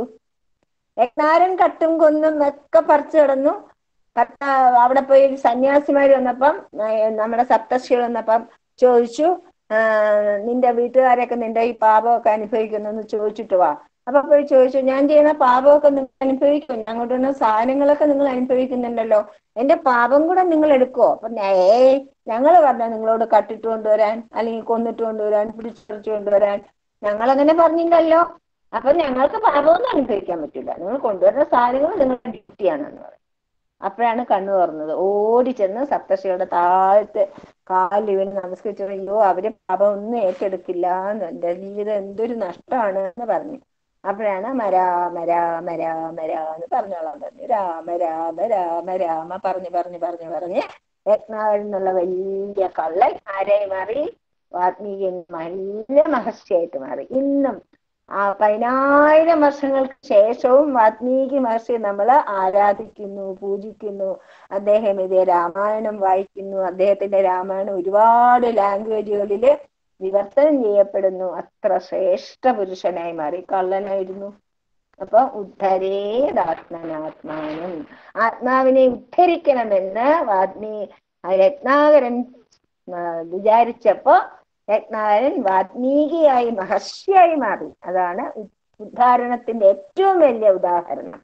രത്നാകരൻ കട്ടും കൊന്നും ഒക്കെ പറിച്ചു കിടന്നു ഭർത്താവ് അവിടെ പോയി ഒരു സന്യാസിമാര് വന്നപ്പം ആ, നമ്മുടെ സപ്തർഷികൾ വന്നപ്പം ചോദിച്ചു ആ, നിന്റെ വീട്ടുകാരൊക്കെ നിന്റെ ഈ പാപമൊക്കെ അനുഭവിക്കുന്നു എന്ന് ചോദിച്ചിട്ട് വാ അപ്പൊ പോയി ചോദിച്ചു ഞാൻ ചെയ്യുന്ന പാപമൊക്കെ നിങ്ങൾ അനുഭവിക്കും ഞാൻ കൊണ്ടുവന്ന സാധനങ്ങളൊക്കെ നിങ്ങൾ അനുഭവിക്കുന്നുണ്ടല്ലോ എന്റെ പാപം കൂടെ നിങ്ങൾ എടുക്കുവോ അപ്പൊ ഏ ഞങ്ങൾ പറഞ്ഞ നിങ്ങളോട് കട്ടിട്ട് കൊണ്ടുവരാൻ അല്ലെങ്കിൽ കൊന്നിട്ട് കൊണ്ടുവരാൻ പിടിച്ചറിച്ചു കൊണ്ടുവരാൻ ഞങ്ങൾ അങ്ങനെ പറഞ്ഞില്ലല്ലോ അപ്പൊ ഞങ്ങൾക്ക് പാപമൊന്നും അനുഭവിക്കാൻ പറ്റില്ല നിങ്ങൾ കൊണ്ടുവരുന്ന സാധനങ്ങൾ നിങ്ങളുടെ ഡ്യൂട്ടിയാണെന്ന് പറയും അപ്പോഴാണ് കണ്ണു തുറന്നത് ഓടി ചെന്ന് സപ്തർഷികളുടെ താഴത്ത് കാലിൽ ഇവന് നമസ്കരിച്ചു അയ്യോ അവര് പാപം ഒന്നും ഏറ്റെടുക്കില്ല എന്ന് എന്റെ ജീവിതം എന്തൊരു നഷ്ടമാണ് എന്ന് പറഞ്ഞു അപ്പോഴാണ് മരാമ രാമ രാമ രാമ എന്ന് പറഞ്ഞോളാൻ പറഞ്ഞു രാമ രാമ രാമ രാമ പറഞ്ഞു പറഞ്ഞു പറഞ്ഞു പറഞ്ഞ് രത്നാകരൻ എന്നുള്ള വലിയ കള്ളൻ ആരായി മാറി വാത്മീകി നല്ല മഹർഷിയായിട്ട് മാറി ഇന്നും ആ പതിനായിരം വർഷങ്ങൾക്ക് ശേഷവും വാത്മീകി മഹർഷി നമ്മൾ ആരാധിക്കുന്നു പൂജിക്കുന്നു അദ്ദേഹം ഇതേ രാമായണം വായിക്കുന്നു അദ്ദേഹത്തിന്റെ രാമായണം ഒരുപാട് ലാംഗ്വേജുകളിൽ വിവർത്തനം ചെയ്യപ്പെടുന്നു അത്ര ശ്രേഷ്ഠ പുരുഷനായി മാറി കള്ളനായിരുന്നു അപ്പൊ ഉദ്ധരേതാത്മനാത്മാനം ആത്മാവിനെ ഉദ്ധരിക്കണമെന്ന് വാത്മീ രത്നാകരൻ ആ, വിചാരിച്ചപ്പോ രത്നാകരൻ വാത്മീകിയായി മഹർഷിയായി മാറി അതാണ് ഉ- ഉദ്ധാരണത്തിന്റെ ഏറ്റവും വലിയ ഉദാഹരണം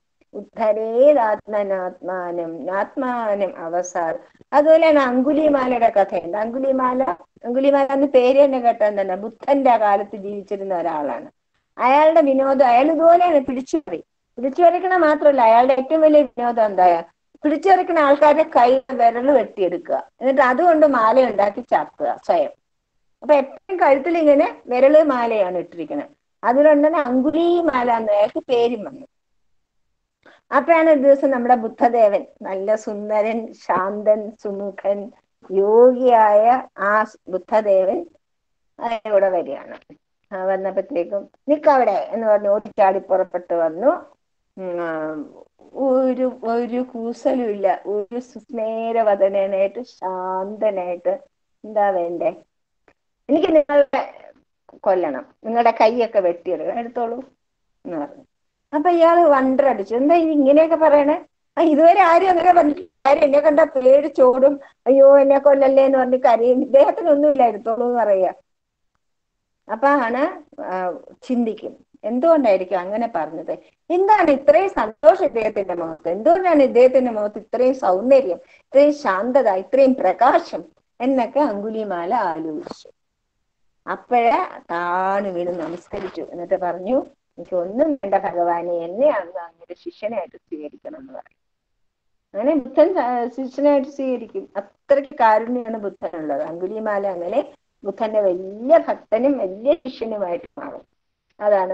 ഉദ്ധരേതാത്മനാത്മാനം ആത്മാനം അവസാർ അതുപോലെ തന്നെ അങ്കുലിമാലയുടെ കഥയുണ്ട് അങ്കുലിമാല അങ്കുലിമാല എന്ന് പേര് തന്നെ കേട്ടാൽ തന്നെ ബുദ്ധന്റെ കാലത്ത് ജീവിച്ചിരുന്ന ഒരാളാണ് അയാളുടെ വിനോദം അയാൾ ഇതുപോലെയാണ് പിടിച്ചു പറി പിടിച്ചു പറിക്കണ മാത്രമല്ല അയാളുടെ ഏറ്റവും വലിയ വിനോദം എന്താ പിടിച്ചു പറിക്കുന്ന ആൾക്കാരുടെ കൈ വിരൽ വെട്ടിയെടുക്കുക എന്നിട്ട് അതുകൊണ്ട് മാല ഉണ്ടാക്കി ചാക്കുക സ്വയം അപ്പൊ എപ്പോഴും കഴുത്തിൽ ഇങ്ങനെ വിരല് മാലയാണ് ഇട്ടിരിക്കുന്നത് അതുകൊണ്ട് തന്നെ അങ്കുലി മാല എന്ന് അയാൾക്ക് പേരും വന്നു അപ്പോഴാണ് ഒരു ദിവസം നമ്മുടെ ബുദ്ധദേവൻ നല്ല സുന്ദരൻ ശാന്തൻ സുമുഖൻ യോഗിയായ ആ ബുദ്ധദേവൻ ഇവിടെ വരികയാണ് ആ, വന്നപ്പോഴത്തേക്കും നിക്കവിടെ എന്ന് പറഞ്ഞ് ഓടിച്ചാടി പുറപ്പെട്ട് വന്നു ഉം, ആ, ഒരു ഒരു കൂസലുമില്ല ഒരു സുസ്മേരവദനായിട്ട് ശാന്തനായിട്ട് എന്താ വേണ്ടേ എനിക്ക് നിങ്ങളെ കൊല്ലണം നിങ്ങളുടെ കൈയൊക്കെ വെട്ടിയെടുക്കണം എടുത്തോളൂ എന്ന് പറഞ്ഞു അപ്പൊ ഇയാള് വണ്ടർ അടിച്ചു എന്താ ഇത് ഇങ്ങനെയൊക്കെ പറയണേ ആ ഇതുവരെ ആരും അങ്ങനെ പറഞ്ഞിട്ടില്ല ആരും എന്നെ കണ്ട പേടിച്ചോടും അയ്യോ എന്നെ കൊല്ലല്ലേ എന്ന് പറഞ്ഞ് കരയും ഇദ്ദേഹത്തിനൊന്നുമില്ല എടുത്തോളൂ എന്ന് പറയാ അപ്പൊ ആണ് ആ, ചിന്തിക്കും എന്തുകൊണ്ടായിരിക്കും അങ്ങനെ പറഞ്ഞത് എന്താണ് ഇത്രയും സന്തോഷം ഇദ്ദേഹത്തിന്റെ മുഖത്ത് എന്തുകൊണ്ടാണ് ഇദ്ദേഹത്തിന്റെ മുഖത്ത് ഇത്രയും സൗന്ദര്യം ഇത്രയും ശാന്തത ഇത്രയും പ്രകാശം എന്നൊക്കെ അങ്കുലിമാല ആലോചിച്ചു അപ്പോഴേ താണു വീണ് നമസ്കരിച്ചു എന്നിട്ട് പറഞ്ഞു എനിക്ക് ഒന്നും വേണ്ട ഭഗവാനെ എന്നെയാണ് അങ്ങയുടെ ശിഷ്യനായിട്ട് സ്വീകരിക്കണം എന്ന് പറയും അങ്ങനെ ബുദ്ധൻ ആ, ശിഷ്യനായിട്ട് സ്വീകരിക്കും അത്രയ്ക്ക് കാരുണ്യമാണ് ബുദ്ധനുള്ളത് അങ്കുലിമാല അങ്ങനെ ബുദ്ധന്റെ വലിയ ഭക്തനും വലിയ ശിഷ്യനുമായിട്ട് മാറും അതാണ്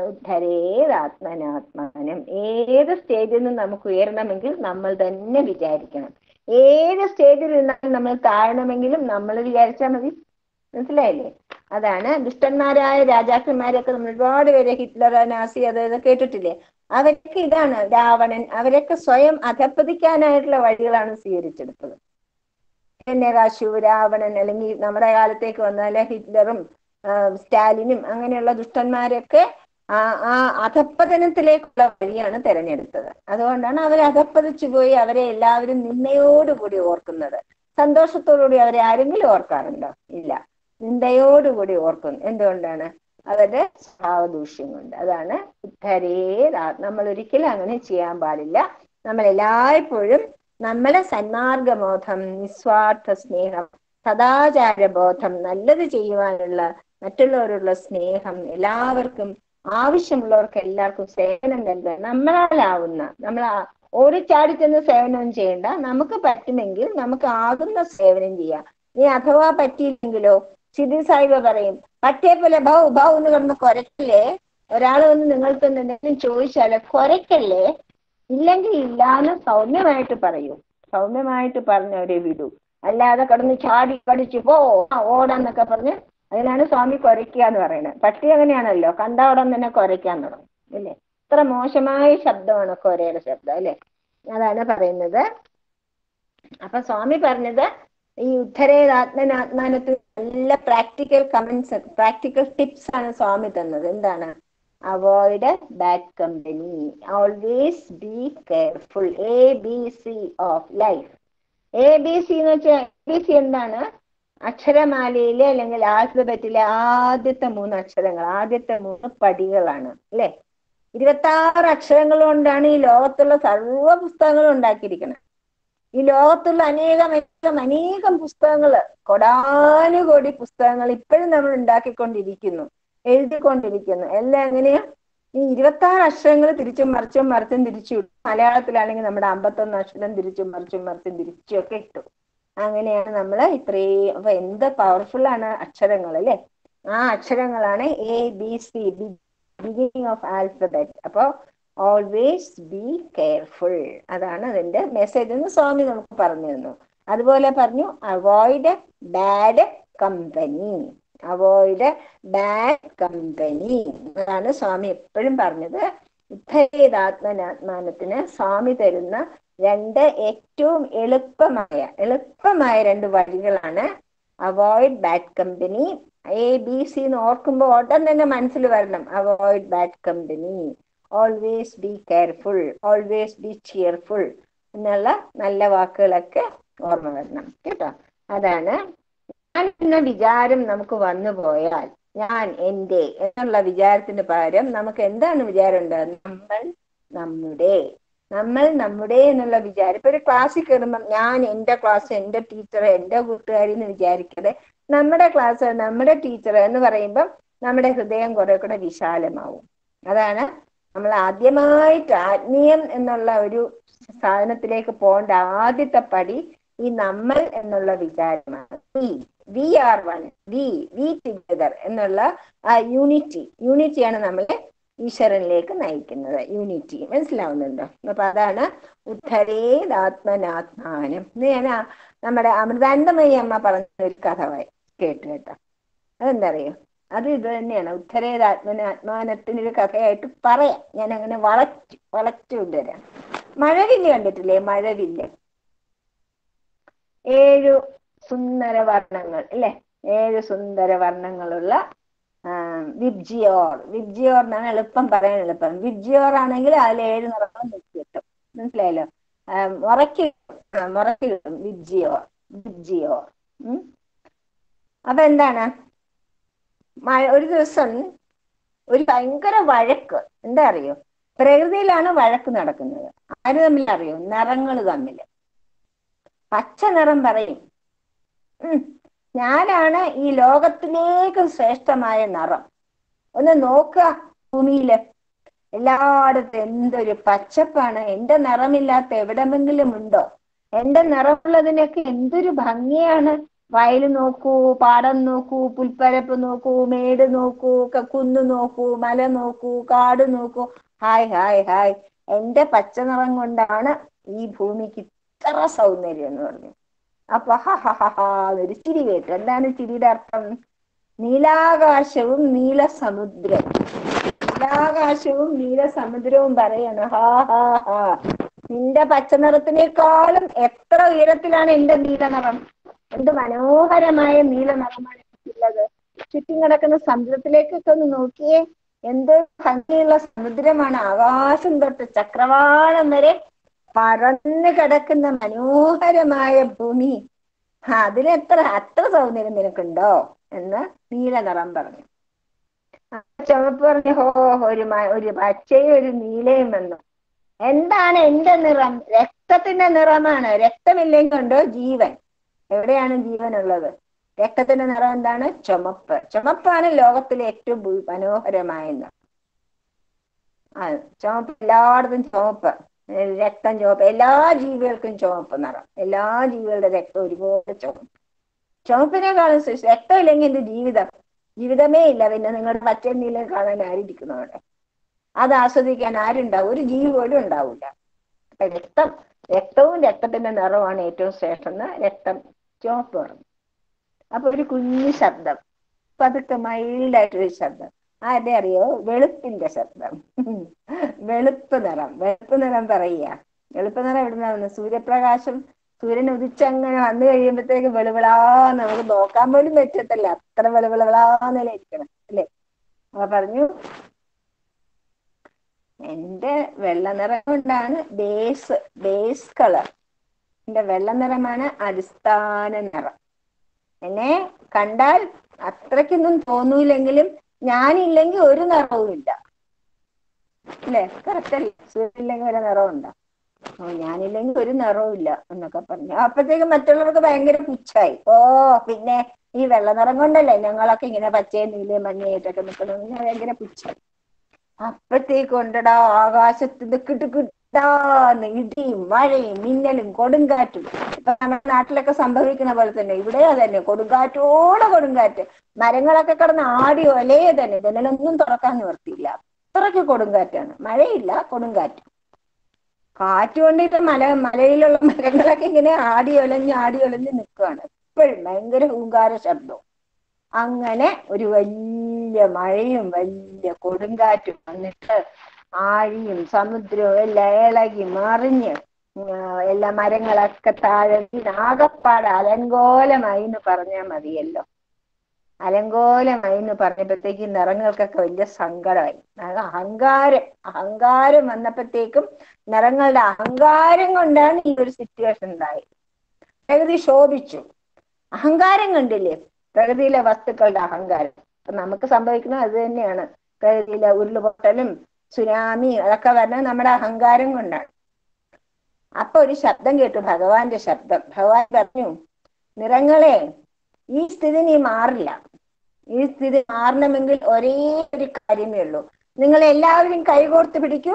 ഉദ്ധരേതാത്മനാത്മാനം ഏത് സ്റ്റേജിൽ നിന്ന് നമുക്ക് ഉയരണമെങ്കിൽ നമ്മൾ തന്നെ വിചാരിക്കണം ഏത് സ്റ്റേജിൽ നിന്നാലും നമ്മൾ താഴണമെങ്കിലും നമ്മൾ വിചാരിച്ചാൽ മതി മനസ്സിലായില്ലേ അതാണ് ദുഷ്ടന്മാരായ രാജാക്കന്മാരൊക്കെ നമ്മൾ ഒരുപാട് പേര് ഹിറ്റ്ലർ നാസി അത് ഇത് കേട്ടിട്ടില്ലേ അവരൊക്കെ ഇതാണ് രാവണൻ അവരൊക്കെ സ്വയം അധപ്പതിക്കാനായിട്ടുള്ള വഴികളാണ് സ്വീകരിച്ചെടുത്തത് ഹിരണ്യകാശു രാവണൻ അല്ലെങ്കിൽ നമ്മുടെ കാലത്തേക്ക് വന്നാല് ഹിറ്റ്ലറും ആ, സ്റ്റാലിനും അങ്ങനെയുള്ള ദുഷ്ടന്മാരൊക്കെ ആ ആ അധപ്പതനത്തിലേക്കുള്ള വഴിയാണ് തെരഞ്ഞെടുത്തത് അതുകൊണ്ടാണ് അവർ അധപ്പതിച്ചു പോയി അവരെ എല്ലാവരും നിന്നയോടുകൂടി ഓർക്കുന്നത് സന്തോഷത്തോടുകൂടി അവരെ ആരെങ്കിലും ഓർക്കാറുണ്ടോ ഇല്ല നിന്ദയോടുകൂടി ഓർക്കുന്നു എന്തുകൊണ്ടാണ് അവരുടെ സ്വഭാവദൂഷ്യം കൊണ്ട് അതാണ് ഉദ്ധരേ നമ്മൾ ഒരിക്കലും അങ്ങനെ ചെയ്യാൻ പാടില്ല നമ്മൾ എല്ലായ്പ്പോഴും നമ്മളെ സന്മാർഗബോധം നിസ്വാർത്ഥ സ്നേഹം സദാചാരബോധം നല്ലത് ചെയ്യുവാനുള്ള മറ്റുള്ളവരുള്ള സ്നേഹം എല്ലാവർക്കും ആവശ്യമുള്ളവർക്ക് എല്ലാവർക്കും സേവനം നൽകുക നമ്മളാലാവുന്ന നമ്മൾ ആ- ഓടിച്ചാടി ചെന്ന് സേവനം ചെയ്യേണ്ട നമുക്ക് പറ്റുമെങ്കിൽ നമുക്ക് ആകുന്ന സേവനം ചെയ്യാം നീ അഥവാ പറ്റിയില്ലെങ്കിലോ സിദ്ധി സാഹിബ് പറയും പട്ടിയെ പോലെ ഭൗ ഭൗ എന്ന് കിടന്ന് കുരക്കല്ലേ ഒരാൾ വന്ന് നിങ്ങൾക്ക് എന്തെങ്കിലും ചോദിച്ചാല് കുരക്കല്ലേ ഇല്ലെങ്കിൽ ഇല്ലാന്ന് സൗമ്യമായിട്ട് പറയൂ സൗമ്യമായിട്ട് പറഞ്ഞവരെ വിടൂ അല്ലാതെ കിടന്ന് ചാടി കടിച്ചു പോ ആ, ഓടാന്നൊക്കെ പറഞ്ഞ് അതിനാണ് സ്വാമി കുരയ്ക്കുക എന്ന് പറയുന്നത് പട്ടി അങ്ങനെയാണല്ലോ കണ്ട ഉടൻ തന്നെ കുരയ്ക്കാൻ തുടങ്ങും അല്ലേ ഇത്ര മോശമായ ശബ്ദമാണ് കൊരയുടെ ശബ്ദം അല്ലെ അതാണ് പറയുന്നത് അപ്പൊ സ്വാമി പറഞ്ഞത് ഈ ഉദ്ധരേതാത്മനാത്മാനത്തിൽ നല്ല പ്രാക്ടിക്കൽ കമന്റ്സ് പ്രാക്ടിക്കൽ ടിപ്സ് ആണ് സ്വാമി തന്നത് എന്താണ് avoid bad company always be careful A B C of life A B C എന്ന് വെച്ചാൽ എ ബി സി എന്താണ് അക്ഷരമാലയിലെ അല്ലെങ്കിൽ ആൽഫബറ്റിലെ ആദ്യത്തെ മൂന്ന് അക്ഷരങ്ങൾ ആദ്യത്തെ മൂന്ന് പടികളാണ് അല്ലെ ഇരുപത്തി ആറ് അക്ഷരങ്ങൾ കൊണ്ടാണ് ഈ ലോകത്തുള്ള സർവ്വ പുസ്തകങ്ങളും ഉണ്ടാക്കിയിരിക്കുന്നത് ഈ ലോകത്തുള്ള അനേകം അനേകം അനേകം പുസ്തകങ്ങള് കൊടാനുകോടി പുസ്തകങ്ങൾ ഇപ്പോഴും നമ്മൾ ഉണ്ടാക്കിക്കൊണ്ടിരിക്കുന്നു എഴുതിക്കൊണ്ടിരിക്കുന്നു എല്ലാം എങ്ങനെയാ ഈ ഇരുപത്തി ആറ് അക്ഷരങ്ങൾ തിരിച്ചും മറിച്ചും മറിച്ചും തിരിച്ചു ഇട്ടു മലയാളത്തിലാണെങ്കിൽ നമ്മുടെ അമ്പത്തൊന്ന് അക്ഷരം തിരിച്ചും മറിച്ചും മറിച്ചും തിരിച്ചും ഒക്കെ ഇട്ടു അങ്ങനെയാണ് നമ്മൾ ഇത്രയും അപ്പൊ എന്ത് പവർഫുൾ ആണ് അക്ഷരങ്ങൾ അല്ലെ ആ അക്ഷരങ്ങളാണ് A B C beginning of alphabet അപ്പൊ ഓൾവേസ് ബി കെയർഫുൾ അതാണ് അതിന്റെ മെസ്സേജ് എന്ന് സ്വാമി നമുക്ക് പറഞ്ഞു തന്നു അതുപോലെ പറഞ്ഞു avoid bad company avoid bad company അതാണ് സ്വാമി എപ്പോഴും പറഞ്ഞത് ഉദ്ധരേതാത്മനാത്മാനത്തിന് സ്വാമി തരുന്ന രണ്ട് ഏറ്റവും എളുപ്പമായ എളുപ്പമായ രണ്ട് വഴികളാണ് avoid bad company A B C എന്ന് ഓർക്കുമ്പോൾ ഉടൻ തന്നെ മനസ്സിൽ വരണം avoid bad company always be careful always be cheerful എന്നുള്ള നല്ല വാക്കുകളൊക്കെ ഓർമ്മ വരണം കേട്ടോ അതാണ് ഞാൻ എന്ന വിചാരം നമുക്ക് വന്നു പോയാൽ ഞാൻ എൻ്റെ എന്നുള്ള വിചാരത്തിന് പകരം നമുക്ക് എന്താണ് വിചാരം ഉണ്ടാകുന്നത് നമ്മൾ നമ്മുടെ നമ്മൾ നമ്മുടെ എന്നുള്ള വിചാരം ഇപ്പൊ ഒരു ക്ലാസ്സിൽ കയറുമ്പം ഞാൻ എൻ്റെ ക്ലാസ് എൻ്റെ ടീച്ചർ എൻ്റെ കൂട്ടുകാരി എന്ന് വിചാരിക്കാതെ നമ്മുടെ ക്ലാസ് നമ്മുടെ ടീച്ചർ എന്ന് പറയുമ്പം നമ്മുടെ ഹൃദയം കുറെ കൂടെ വിശാലമാവും അതാണ് നമ്മൾ ആദ്യമായിട്ട് ആത്മീയം എന്നുള്ള ഒരു സാധനത്തിലേക്ക് പോകേണ്ട ആദ്യത്തെ പടി ഈ നമ്മൾ എന്നുള്ള വിചാരമാണ് we we are one we we together എന്നുള്ള ആ യൂണിറ്റി യൂണിറ്റിയാണ് നമ്മളെ ഈശ്വരനിലേക്ക് നയിക്കുന്നത് യൂണിറ്റി മനസ്സിലാവുന്നുണ്ടോ അപ്പൊ അതാണ് ഉദ്ധരേതാത്മനാത്മാനം എന്ന് ഞാൻ ആ നമ്മുടെ അമൃതാനന്ദമയി അമ്മ പറഞ്ഞ ഒരു കഥ വായി- കേട്ടു കേട്ടോ അതെന്താ അറിയോ അത് ഇത് തന്നെയാണ് ഉദ്ധരേതാത്മനാത്മാനത്തിന് ഒരു കഥയായിട്ട് പറയാം ഞാൻ അങ്ങനെ വളച്ചു വളച്ചു കൊണ്ടുവരാം മഴവില്ല് കണ്ടിട്ടില്ലേ മഴവില്ല് ഏഴു സുന്ദര വർണ്ണങ്ങൾ അല്ലെ ഏഴ് സുന്ദര വർണ്ണങ്ങളുള്ള ആ, വിബ്ജിയോർ വിബ്ജിയോർ എന്നാണ് എളുപ്പം പറയാൻ എളുപ്പം വിബ്ജിയോർ ആണെങ്കിൽ അതിൽ ഏഴ് നിറങ്ങൾ നോക്കി കിട്ടും മനസ്സിലായല്ലോ ആ, മുറയ്ക്ക് ആ, മുറയ്ക്ക് കിട്ടും വിബ്ജിയോർ വിബ്ജിയോർ ഉം അപ്പൊ എന്താണ് മഴ ഒരു ദിവസം ഒരു ഭയങ്കര വഴക്ക് എന്താ അറിയോ പ്രകൃതിയിലാണ് വഴക്ക് നടക്കുന്നത് ആര് തമ്മിൽ അറിയോ നിറങ്ങൾ തമ്മിൽ പച്ച നിറം പറയും ഉം ഞാനാണ് ഈ ലോകത്തിലേക്കും ശ്രേഷ്ഠമായ നിറം ഒന്ന് നോക്കുക ഭൂമിയില് എല്ലായിടത്തും എന്തൊരു പച്ചപ്പാണ് എന്റെ നിറമില്ലാത്ത എവിടെമെങ്കിലും ഉണ്ടോ എന്റെ നിറമുള്ളതിനൊക്കെ എന്തൊരു ഭംഗിയാണ് വയൽ നോക്കൂ പാടം നോക്കൂ പുൽപ്പരപ്പ് നോക്കൂ മേട് നോക്കൂ ക- കുന്ന് നോക്കൂ മല നോക്കൂ കാട് നോക്കൂ ഹായ് ഹായ് ഹായ് എന്റെ പച്ച നിറം കൊണ്ടാണ് ഈ ഭൂമിക്ക് ഇത്ര സൗന്ദര്യം എന്ന് പറഞ്ഞു അപ്പൊ ഹ ഹ ഹ ഹ ഒരു ചിരി കേട്ടു എന്താണ് ചിരിയുടെ അർത്ഥം നീലാകാശവും നീല സമുദ്രവും നീലാകാശവും നീല സമുദ്രവും പറയാണ് ഹാ ഹാ ഹാ നിന്റെ പച്ച നിറത്തിനേക്കാളും എത്ര ഉയരത്തിലാണ് എന്റെ നീല നിറം എന്ത് മനോഹരമായ നീല നിറമാണ് എനിക്കുള്ളത് ചുറ്റും കിടക്കുന്ന സമുദ്രത്തിലേക്കൊക്കെ ഒന്ന് നോക്കിയേ എന്ത് ഭംഗിയുള്ള സമുദ്രമാണ് ആകാശം തൊട്ട് ചക്രവാളം വരെ പരന്നു കിടക്കുന്ന മനോഹരമായ ഭൂമി ആ അതിലെത്ര അത്ര സൗന്ദര്യം നിനക്കുണ്ടോ എന്ന് നീല നിറം പറഞ്ഞു ആ ചുവപ്പ് പറഞ്ഞു ഹോ ഒരു മ- ഒരു പച്ചയും ഒരു നീലയും വന്നു എന്താണ് എന്റെ നിറം രക്തത്തിന്റെ നിറമാണ് രക്തമില്ലെങ്കിൽ ഉണ്ടോ ജീവൻ എവിടെയാണ് ജീവൻ ഉള്ളത് രക്തത്തിന്റെ നിറം എന്താണ് ചുമപ്പ് ചുമപ്പാണ് ലോകത്തിലെ ഏറ്റവും ഭൂ- മനോഹരമായ നിറം ആ ചുവപ്പ് എല്ലായിടത്തും ചുവപ്പ് ഏ, രക്തം ചുവപ്പ് എല്ലാ ജീവികൾക്കും ചുവപ്പ് നിറം എല്ലാ ജീവികളുടെ രക്തം ഒരുപോലെ ചുവപ്പ് ചുവപ്പിനേക്കാളും ശ്രേഷ്ഠ- രക്തമില്ലെങ്കിൽ എന്ത് ജീവിതം ജീവിതമേ ഇല്ല പിന്നെ നിങ്ങളുടെ പച്ച നീല കാണാൻ ആരിയിരിക്കുന്നു അവിടെ അത് ആസ്വദിക്കാൻ ആരുണ്ടാവും ഒരു ജീവി പോലും ഉണ്ടാവില്ല അപ്പൊ രക്തം രക്തവും രക്തത്തിന്റെ നിറമാണ് ഏറ്റവും ശ്രേഷ്ഠം എന്ന് രക്തം ചുവപ്പ് പറഞ്ഞു അപ്പൊ ഒരു കുഞ്ഞു ശബ്ദം പതുക്കെ മൈൽഡായിട്ടൊരു ശബ്ദം ആരുടെ അറിയോ വെളുപ്പിന്റെ ശബ്ദം വെളുപ്പ് നിറം വെളുപ്പ് നിറം പറയുക വെളുപ്പ് നിറം എവിടുന്നാ വന്നത് സൂര്യപ്രകാശം സൂര്യൻ ഉദിച്ചങ്ങനെ വന്നു കഴിയുമ്പോഴത്തേക്ക് വെളുവിളാന്ന് നമുക്ക് നോക്കാൻ പോലും പറ്റത്തില്ല അത്ര വെളുവിളവിളാന്നല്ലേ ഇരിക്കണം അല്ലേ അപ്പൊ പറഞ്ഞു എന്റെ വെള്ള നിറം കൊണ്ടാണ് ബേസ് ബേസ് കളർ എന്റെ വെള്ള നിറമാണ് അടിസ്ഥാന നിറം എന്നെ കണ്ടാൽ അത്രയ്ക്കൊന്നും തോന്നൂലെങ്കിലും ഞാനില്ലെങ്കിൽ ഒരു നിറവും ഇല്ല അല്ലേ കറക്റ്റ് അല്ലേ സൂര്യനില്ലെങ്കിൽ ഒരു നിറവും ഉണ്ടോ ഓ ഞാനില്ലെങ്കിൽ ഒരു നിറവും ഇല്ല എന്നൊക്കെ പറഞ്ഞു അപ്പോഴത്തേക്കും മറ്റുള്ളവർക്ക് ഭയങ്കര പുച്ഛായി ഓ പിന്നെ ഈ വെള്ള നിറം കൊണ്ടല്ലേ ഞങ്ങളൊക്കെ ഇങ്ങനെ പച്ചയും നീലയും മഞ്ഞയായിട്ടൊക്കെ നിൽക്കുന്നത് ഇങ്ങനെ ഭയങ്കര പുച്ഛായി അപ്പത്തേക്ക് ഉണ്ടടാ ആകാശത്ത് കിട്ടുകിട്ടാന്ന് ഇടിയും മഴയും മിന്നലും കൊടുങ്കാറ്റും ഇപ്പൊ നമ്മുടെ നാട്ടിലൊക്കെ സംഭവിക്കുന്ന പോലെ തന്നെ ഇവിടെ തന്നെ കൊടുങ്കാറ്റോടെ കൊടുങ്കാറ്റ് മരങ്ങളൊക്കെ കിടന്ന് ആടി ഒലയെ തന്നെ ജനലൊന്നും തുറക്കാൻ നിവർത്തിയില്ല അത്രയ്ക്ക് കൊടുങ്കാറ്റാണ് മഴയില്ല കൊടുങ്കാറ്റ് കാറ്റ് കൊണ്ടിട്ട് മല മലയിലുള്ള മരങ്ങളൊക്കെ ഇങ്ങനെ ആടി ഒലഞ്ഞ് ആടി ഒലഞ്ഞ് നിൽക്കുകയാണ് എപ്പോഴും ഭയങ്കര ഹൂങ്കാര ശബ്ദം അങ്ങനെ ഒരു വലിയ മഴയും വലിയ കൊടുങ്കാറ്റും വന്നിട്ട് ആഴിയും സമുദ്രവും എല്ലാം ഇളകി മറിഞ്ഞ് ഉം, എല്ലാ മരങ്ങളൊക്കെ താഴെ വീണ് ആകപ്പാട് അലങ്കോലമായി എന്ന് പറഞ്ഞാൽ മതിയല്ലോ അലങ്കോലമായി എന്ന് പറഞ്ഞപ്പോഴത്തേക്ക് നിറങ്ങൾക്കൊക്കെ വലിയ സങ്കടമായി അത് അഹങ്കാരം അഹങ്കാരം വന്നപ്പോഴത്തേക്കും നിറങ്ങളുടെ അഹങ്കാരം കൊണ്ടാണ് ഈ ഒരു സിറ്റുവേഷൻ ഉണ്ടായത് പ്രകൃതി ശോഭിച്ചു അഹങ്കാരം കണ്ടില്ലേ പ്രകൃതിയിലെ വസ്തുക്കളുടെ അഹങ്കാരം അപ്പൊ നമുക്ക് സംഭവിക്കുന്നത് അത് തന്നെയാണ് പ്രകൃതിയിലെ ഉരുളുപൊട്ടലും സുനാമി അതൊക്കെ വരുന്നത് നമ്മുടെ അഹങ്കാരം കൊണ്ടാണ് അപ്പൊ ഒരു ശബ്ദം കേട്ടു ഭഗവാന്റെ ശബ്ദം ഭഗവാൻ പറഞ്ഞു നിറങ്ങളെ ഈ സ്ഥിതി നീ മാറില്ല ഈ സ്ഥിതി മാറണമെങ്കിൽ ഒരേ ഒരു കാര്യമേ ഉള്ളൂ നിങ്ങൾ എല്ലാവരും കൈകോർത്ത് പിടിക്കൂ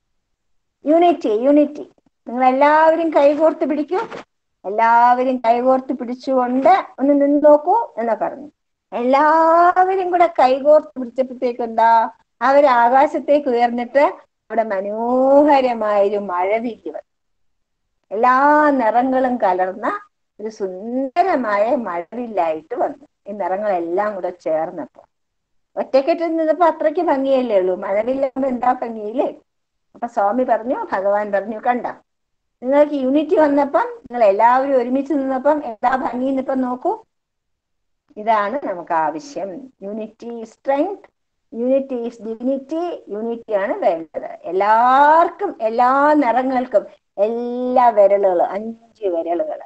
യൂണിറ്റി യൂണിറ്റി നിങ്ങൾ എല്ലാവരും കൈകോർത്ത് പിടിക്കൂ എല്ലാവരും കൈകോർത്ത് പിടിച്ചുകൊണ്ട് ഒന്ന് നിന്ന് നോക്കൂ എന്ന് പറഞ്ഞു എല്ലാവരും കൂടെ കൈകോർത്ത് പിടിച്ചപ്പോഴത്തേക്ക് എന്താ അവർ ആകാശത്തേക്ക് ഉയർന്നിട്ട് അവിടെ മനോഹരമായൊരു മഴവില്ല് വന്നു എല്ലാ നിറങ്ങളും കലർന്ന ഒരു സുന്ദരമായ മഴവില്ലായിട്ട് വന്നു ഈ നിറങ്ങളെല്ലാം കൂടെ ചേർന്നപ്പോ ഒറ്റക്കെട്ട് നിന്നപ്പോ അത്രയ്ക്ക് ഭംഗിയല്ലേ ഉള്ളൂ മഴവില്ലാണ്ട് എന്താ ഭംഗിയില്ലേ അപ്പൊ സ്വാമി പറഞ്ഞു ഭഗവാൻ പറഞ്ഞു കണ്ട നിങ്ങൾക്ക് യൂണിറ്റി വന്നപ്പം നിങ്ങൾ എല്ലാവരും ഒരുമിച്ച് നിന്നപ്പം എന്താ ഭംഗി ഇപ്പം നോക്കൂ ഇതാണ് നമുക്ക് ആവശ്യം unity strength unity is dignity unity ആണ് വേണ്ടത് എല്ലാവർക്കും എല്ലാ നിറങ്ങൾക്കും എല്ലാ വിരലുകളും അഞ്ച് വിരലുകൾ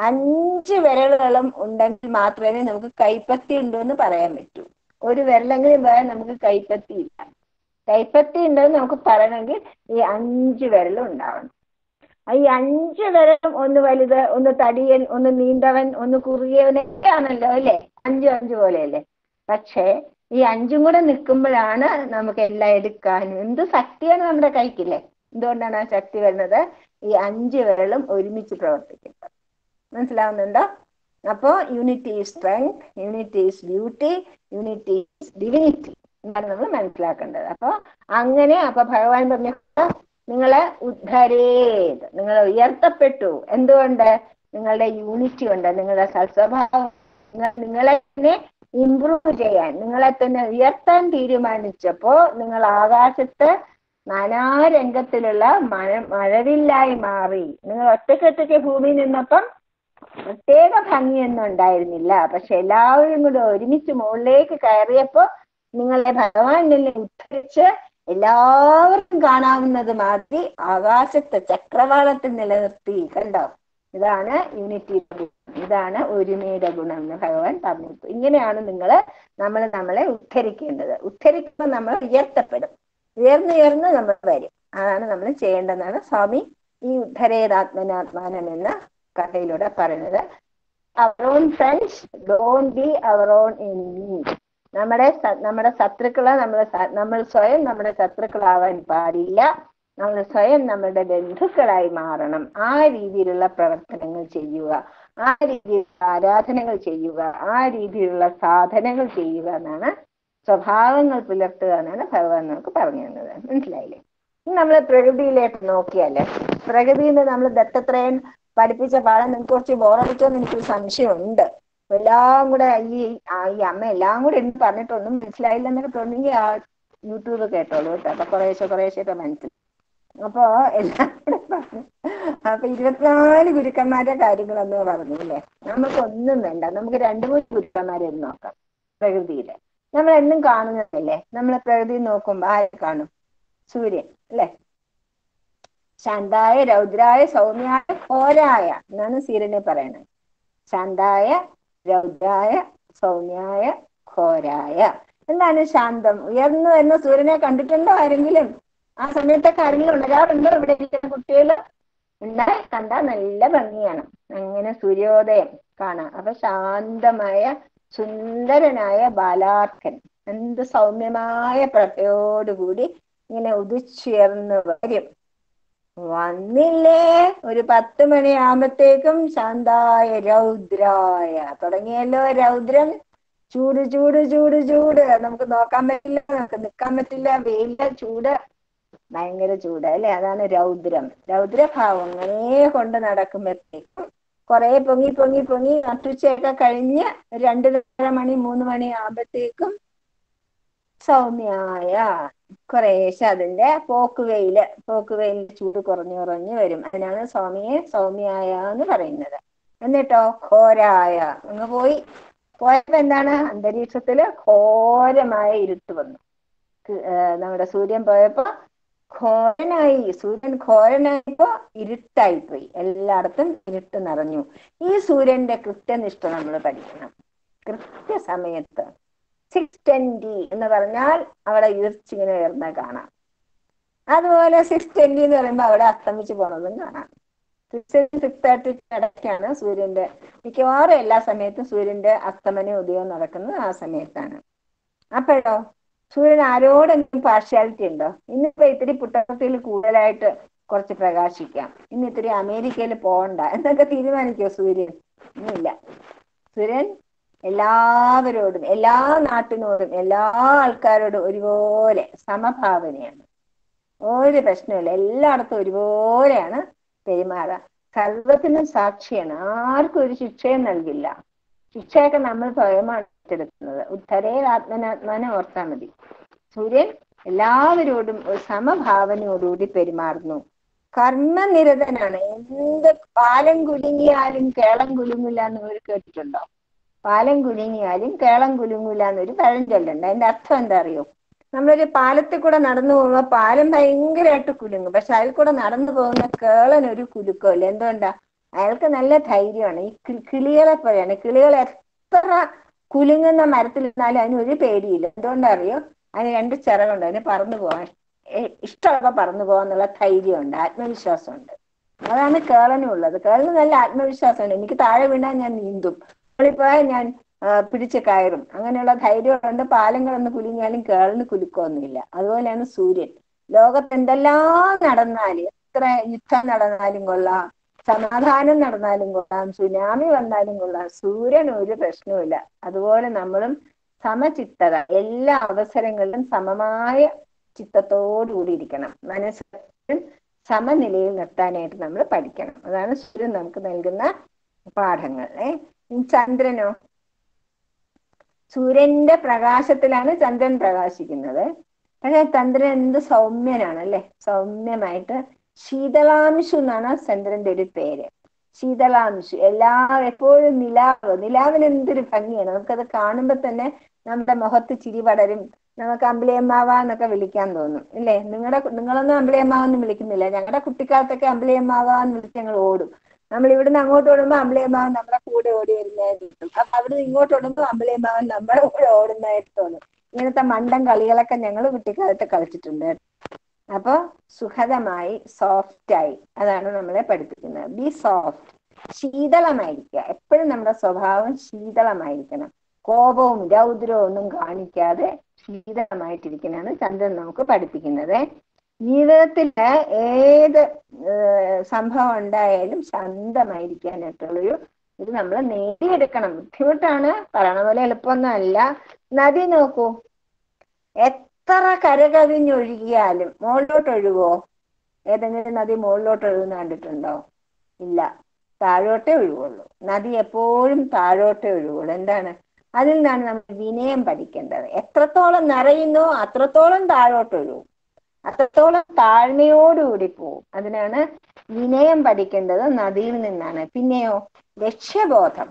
അഞ്ച് വിരലുകളും ഉണ്ടെങ്കിൽ മാത്രമേ നമുക്ക് കൈപ്പത്തി ഉണ്ടോ എന്ന് പറയാൻ പറ്റൂ ഒരു വിരലെങ്കിലും പോയാൽ നമുക്ക് കൈപ്പത്തി ഇല്ല കൈപ്പത്തി ഉണ്ടെന്ന് നമുക്ക് പറയണമെങ്കിൽ ഈ അഞ്ച് വിരലും ഉണ്ടാവണം ആ ഈ അഞ്ച് വിരലും ഒന്ന് വലുത് ഒന്ന് തടിയൻ ഒന്ന് നീണ്ടവൻ ഒന്ന് കുറുകിയവനൊക്കെ ആണല്ലോ അല്ലേ അഞ്ചും അഞ്ചു പോലെയല്ലേ പക്ഷേ ഈ അഞ്ചും കൂടെ നിൽക്കുമ്പോഴാണ് നമുക്ക് എല്ലാം എടുക്കാനും എന്ത് ശക്തിയാണ് നമ്മുടെ കൈക്കില്ലേ എന്തുകൊണ്ടാണ് ആ ശക്തി വരുന്നത് ഈ അഞ്ച് വിരലും ഒരുമിച്ച് പ്രവർത്തിക്കുന്നത് മനസ്സിലാവുന്നുണ്ടോ അപ്പോ unity is strength unity is beauty unity is divinity എന്നാണ് നമ്മൾ മനസ്സിലാക്കേണ്ടത് അപ്പൊ അങ്ങനെ അപ്പൊ ഭഗവാൻ പറഞ്ഞ നിങ്ങളെ ഉദ്ധരേത് നിങ്ങൾ ഉയർത്തപ്പെട്ടു എന്തുകൊണ്ട് നിങ്ങളുടെ യൂണിറ്റി ഉണ്ട് നിങ്ങളുടെ സൽസ്വഭാവം നിങ്ങൾ നിങ്ങളെ തന്നെ ഇംപ്രൂവ് ചെയ്യാൻ നിങ്ങളെ തന്നെ ഉയർത്താൻ തീരുമാനിച്ചപ്പോ നിങ്ങൾ ആകാശത്ത് നാനാരംഗത്തിലുള്ള മഴ മഴവില്ലായി മാറി നിങ്ങൾ ഒറ്റയ്ക്കൊറ്റയ്ക്ക് ഭൂമിയിൽ നിന്നപ്പം പ്രത്യേക ഭംഗിയൊന്നും ഉണ്ടായിരുന്നില്ല പക്ഷെ എല്ലാവരും കൂടെ ഒരുമിച്ച് മുകളിലേക്ക് കയറിയപ്പോ നിങ്ങളെ ഭഗവാൻ തന്നെ ഉദ്ധരിച്ച് എല്ലാവർക്കും കാണാവുന്നത് മാതിരി ആകാശത്തെ ചക്രവാളത്തിൽ നിലനിർത്തി കണ്ടോ ഇതാണ് യൂണിറ്റി ഇതാണ് ഒരുമയുടെ ഗുണം എന്ന് ഭഗവാൻ പറഞ്ഞു ഇങ്ങനെയാണ് നിങ്ങൾ നമ്മൾ നമ്മളെ ഉദ്ധരിക്കേണ്ടത് ഉദ്ധരിക്കുമ്പോൾ നമ്മൾ ഉയർത്തപ്പെടും ഉയർന്നുയർന്ന് നമ്മൾ വരും അതാണ് നമ്മൾ ചെയ്യേണ്ടതെന്നാണ് സ്വാമി ഈ ഉദ്ധരേതാത്മനാത്മാനം എന്ന കഥയിലൂടെ പറയുന്നത് our own friends don't be our own enemy നമ്മുടെ നമ്മുടെ ശത്രുക്കളെ നമ്മൾ നമ്മൾ സ്വയം നമ്മുടെ ശത്രുക്കളാവാൻ പാടില്ല നമ്മൾ സ്വയം നമ്മുടെ ബന്ധുക്കളായി മാറണം ആ രീതിയിലുള്ള പ്രവർത്തനങ്ങൾ ചെയ്യുക ആ രീതിയിലുള്ള ആരാധനകൾ ചെയ്യുക ആ രീതിയിലുള്ള സാധനകൾ ചെയ്യുക എന്നാണ് സ്വഭാവങ്ങൾ പുലർത്തുക എന്നാണ് ഭഗവാൻ നമുക്ക് പറഞ്ഞു തന്നത് മനസ്സിലായില്ലേ നമ്മൾ പ്രകൃതിയിലേക്ക് നോക്കിയാല് പ്രകൃതിയിൽ നമ്മൾ ദത്തത്രയൻ പഠിപ്പിച്ച പാഠം നിങ്ങൾക്ക് കുറച്ച് ബോറടിച്ചോന്ന് എനിക്കൊരു സംശയമുണ്ട് എല്ലാം കൂടെ ഈ ഈ അമ്മ എല്ലാം കൂടെ എനിക്ക് പറഞ്ഞിട്ടൊന്നും മനസ്സിലായില്ല എന്നൊക്കെ തോന്നുന്നെങ്കിൽ ആ യൂട്യൂബ് കേട്ടോളൂ കേട്ടോ അപ്പൊ കുറേശ്ശെ കുറേശ്ശെ ഒക്കെ മനസ്സിലായി അപ്പോ എല്ലാം കൂടെ പറഞ്ഞു അപ്പൊ ഇരുപത്തിനാല് ഗുരുക്കന്മാരുടെ കാര്യങ്ങളൊന്നും പറഞ്ഞു അല്ലേ നമുക്കൊന്നും വേണ്ട നമുക്ക് രണ്ടു മൂന്ന് ഗുരുക്കന്മാരെ നോക്കാം പ്രകൃതിയില് നമ്മൾ എന്നും കാണുന്നതല്ലേ നമ്മൾ പ്രകൃതി നോക്കുമ്പോ ആരെ കാണും സൂര്യൻ അല്ലെ ശാന്തായ രൗദ്രായ സൗമ്യായ ഘോരായ എന്നാണ് സീരനെ പറയണത് ശാന്തായ രൗദ്രായ സൗമ്യായ ഘോരായ എന്താണ് ശാന്തം ഉയർന്നു വരുന്ന സൂര്യനെ കണ്ടിട്ടുണ്ടോ ആരെങ്കിലും ആ സമയത്തൊക്കെ ആരെങ്കിലും ഉണരാറുണ്ടോ ഇവിടെ ഇരിക്കുന്ന കുട്ടികൾ ഉണ്ടായി കണ്ടാൽ നല്ല ഭംഗിയാണ് അങ്ങനെ സൂര്യോദയം കാണാം അപ്പൊ ശാന്തമായ സുന്ദരനായ ബാലാർക്കൻ എന്ത് സൗമ്യമായ പ്രഭയോടുകൂടി ഇങ്ങനെ ഉദിച്ചുയർന്ന് വരും വന്നില്ലേ ഒരു പത്ത് മണിയാകുമ്പത്തേക്കും ശാന്തായ രൗദ്രായ തുടങ്ങിയല്ലോ രൗദ്രം ചൂട് ചൂട് ചൂട് ചൂട് നമുക്ക് നോക്കാൻ പറ്റില്ല നമുക്ക് നിൽക്കാൻ പറ്റില്ല വെയില ചൂട് ഭയങ്കര ചൂട് അല്ലെ അതാണ് രൗദ്രം രൗദ്രഭാവങ്ങളെ കൊണ്ട് നടക്കുമ്പോഴത്തേക്കും കുറെ പൊങ്ങി പൊങ്ങി പൊങ്ങി നട്ടുച്ചയൊക്കെ കഴിഞ്ഞ് രണ്ടര മണി മൂന്ന് മണി ആകുമ്പോഴത്തേക്കും സൗമ്യായ കുറേശ്ശെ അതിന്റെ പോക്കുവെയില് പോക്കുവെയിൽ ചൂട് കുറഞ്ഞു കുറഞ്ഞു വരും അതിനാണ് സ്വാമിയെ സൗമ്യായ എന്ന് പറയുന്നത് എന്നിട്ടോ ഘോരായ അങ്ങ് പോയി പോയപ്പോ എന്താണ് അന്തരീക്ഷത്തില് ഘോരമായ ഇരുട്ട് വന്നു ക- ഏർ നമ്മുടെ സൂര്യൻ പോയപ്പോ ഘോരനായി സൂര്യൻ ഘോരനായപ്പോ ഇരുട്ടായിപ്പോയി എല്ലായിടത്തും ഇരുട്ട് നിറഞ്ഞു ഈ സൂര്യന്റെ കൃത്യനിഷ്ഠ നമ്മൾ പഠിക്കണം കൃത്യസമയത്ത് സിക്സ് ട്വന്റി എന്ന് പറഞ്ഞാൽ അവിടെ ഉയർച്ചിങ്ങനെ ഉയർന്ന കാണാം അതുപോലെ സിക്സ് ട്വന്റി എന്ന് പറയുമ്പോൾ അവിടെ അസ്തമിച്ച് പോണതും കാണാം സിക്സ് സിക്സ് തേർട്ടി ഇടയ്ക്കാണ് സൂര്യന്റെ മിക്കവാറും എല്ലാ സമയത്തും സൂര്യന്റെ അസ്തമനം ഉദയവും നടക്കുന്നത് ആ സമയത്താണ് അപ്പോഴോ സൂര്യൻ ആരോടെങ്കിലും പാർഷ്യാലിറ്റി ഉണ്ടോ ഇന്നിപ്പോ ഇത്തിരി പുട്ടത്തിൽ കൂടുതലായിട്ട് കുറച്ച് പ്രകാശിക്കാം ഇന്ന് ഇത്തിരി അമേരിക്കയിൽ പോകണ്ട എന്നൊക്കെ തീരുമാനിക്കോ സൂര്യൻ ഇല്ല സൂര്യൻ എല്ലാവരോടും എല്ലാ നാട്ടിനോടും എല്ലാ ആൾക്കാരോടും ഒരുപോലെ സമഭാവനയാണ് ഒരു പ്രശ്നമില്ല എല്ലായിടത്തും ഒരുപോലെയാണ് പെരുമാറുക സർവത്തിനും സാക്ഷിയാണ് ആർക്കും ഒരു ശിക്ഷയും നൽകില്ല ശിക്ഷയൊക്കെ നമ്മൾ സ്വയമാണ് ഏറ്റെടുക്കുന്നത് ഉദ്ധരേ ആത്മനാത്മാനെ ഓർത്താൽ മതി സൂര്യൻ എല്ലാവരോടും ഒരു സമഭാവനയോടുകൂടി പെരുമാറുന്നു കർമ്മനിരതനാണ് എന്ത് പാലം കുലുങ്ങിയാലും കേളം കുലുങ്ങില്ല എന്ന് ഒരു കേട്ടിട്ടുണ്ടോ പാലം കുലുങ്ങിയാലും കേളം കുലുങ്ങില്ല എന്നൊരു പഴഞ്ചൊല്ലുണ്ട് അതിന്റെ അർത്ഥം എന്താ അറിയോ നമ്മളൊരു പാലത്തിൽ കൂടെ നടന്നു പോകുമ്പോൾ പാലം ഭയങ്കരമായിട്ട് കുലുങ്ങും പക്ഷെ അതിൽ കൂടെ നടന്നു പോകുന്ന കേളൻ ഒരു കുലുക്കമില്ല എന്തുകൊണ്ടാ അയാൾക്ക് നല്ല ധൈര്യമാണ് ഈ കി- കിളികളെ പോലെയാണ് കിളികൾ എത്ര കുലുങ്ങുന്ന മരത്തിൽ ഇരുന്നാലും അതിന് ഒരു പേടിയില്ല എന്തുകൊണ്ടാ അറിയോ അതിന് രണ്ട് ചിറകുണ്ട് അതിന് പറന്നു പോകാൻ ഏ- ഇഷ്ടമൊക്കെ പറന്നു പോകാന്നുള്ള ധൈര്യമുണ്ട് ആത്മവിശ്വാസമുണ്ട് അതാണ് കേളനും ഉള്ളത് കേളന് നല്ല ആത്മവിശ്വാസമുണ്ട് എനിക്ക് താഴെ വീണാൽ ഞാൻ നീന്തും പോയാൽ ഞാൻ ആ, പിടിച്ച് കയറും അങ്ങനെയുള്ള ധൈര്യമുണ്ട് പാലങ്ങളൊന്ന് കുലുങ്ങിയാലും കേളന് കുലുക്കമൊന്നുമില്ല അതുപോലെയാണ് സൂര്യൻ ലോകത്ത് എന്തെല്ലാം നടന്നാലും എത്ര യുദ്ധം നടന്നാലും കൊള്ളാം സമാധാനം നടന്നാലും കൊള്ളാം സുനാമി വന്നാലും കൊള്ളാം സൂര്യൻ ഒരു പ്രശ്നവുമില്ല അതുപോലെ നമ്മളും സമചിത്തത എല്ലാ അവസരങ്ങളിലും സമമായ ചിത്തത്തോടുകൂടി ഇരിക്കണം മനസ്സിലും സമനിലയിൽ നിർത്താനായിട്ട് നമ്മൾ പഠിക്കണം അതാണ് സൂര്യൻ നമുക്ക് നൽകുന്ന പാഠങ്ങൾ ഏ ഇനി ചന്ദ്രനോ സൂര്യന്റെ പ്രകാശത്തിലാണ് ചന്ദ്രൻ പ്രകാശിക്കുന്നത് പക്ഷെ ചന്ദ്രൻ എന്ത് സൗമ്യനാണ് അല്ലെ സൗമ്യമായിട്ട് ശീതളാംശു എന്നാണ് ചന്ദ്രന്റെ ഒരു പേര് ശീതളാംശു എല്ലാ എപ്പോഴും നിലാവ് നിലാവിന് എന്തൊരു ഭംഗിയാണ് നമുക്കത് കാണുമ്പോൾ തന്നെ നമ്മുടെ മുഖത്ത് ചിരി പടരും നമുക്ക് അമ്പിളിയമ്മാവ എന്നൊക്കെ വിളിക്കാൻ തോന്നും ഇല്ലേ നിങ്ങളുടെ നിങ്ങളൊന്നും അമ്പിളിയമ്മാവെന്ന് വിളിക്കുന്നില്ല ഞങ്ങളുടെ കുട്ടിക്കാലത്തൊക്കെ അമ്പിളിയമ്മാവ എന്ന് വിളിച്ച് ഞങ്ങൾ ഓടും നമ്മൾ ഇവിടുന്ന് അങ്ങോട്ട് ഓടുമ്പോൾ അമ്പിളിയമ്മാവൻ നമ്മുടെ കൂടെ ഓടി വരുന്നതായിട്ട് കിട്ടും അപ്പൊ അവിടുന്ന് ഇങ്ങോട്ട് ഓടുമ്പോൾ അമ്പിളിയമ്മാവൻ നമ്മുടെ കൂടെ ഓടുന്നതായിട്ട് തോന്നും ഇങ്ങനത്തെ മണ്ടൻ കളികളൊക്കെ ഞങ്ങൾ കുട്ടിക്കാലത്ത് കളിച്ചിട്ടുണ്ട് കേട്ടോ. അപ്പൊ സുഖതമായി സോഫ്റ്റായി അതാണ് നമ്മളെ പഠിപ്പിക്കുന്നത് ബി സോഫ്റ്റ് ശീതളമായിരിക്കുക എപ്പോഴും നമ്മുടെ സ്വഭാവം ശീതളമായിരിക്കണം കോപവും രൗദ്രവും ഒന്നും കാണിക്കാതെ ശീതളമായിട്ടിരിക്കാനാണ് ചന്ദ്രൻ നമുക്ക് പഠിപ്പിക്കുന്നത് ജീവിതത്തില് ഏത് ഏഹ് സംഭവം ഉണ്ടായാലും ശാന്തമായിരിക്കാനായിട്ടുള്ളൊരു ഇത് നമ്മൾ നേടിയെടുക്കണം ബുദ്ധിമുട്ടാണ് പറയണ പോലെ എളുപ്പമൊന്നും അല്ല നദി നോക്കൂ എത്ര കരകവിഞ്ഞൊഴുകിയാലും മുകളിലോട്ട് ഒഴുകുവോ ഏതെങ്കിലും നദി മുകളിലോട്ട് ഒഴുകുന്ന കണ്ടിട്ടുണ്ടോ ഇല്ല താഴോട്ടേ ഒഴുകുള്ളൂ നദി എപ്പോഴും താഴോട്ടേ ഒഴുകുള്ളൂ എന്താണ് അതിൽ നിന്നാണ് നമ്മൾ വിനയം പഠിക്കേണ്ടത് എത്രത്തോളം നിറയുന്നോ അത്രത്തോളം താഴോട്ട് ഒഴുകും അത്രത്തോളം താഴ്മയോടുകൂടി പോവും അതിനാണ് വിനയം പഠിക്കേണ്ടത് നദിയിൽ നിന്നാണ് പിന്നെയോ ലക്ഷ്യബോധം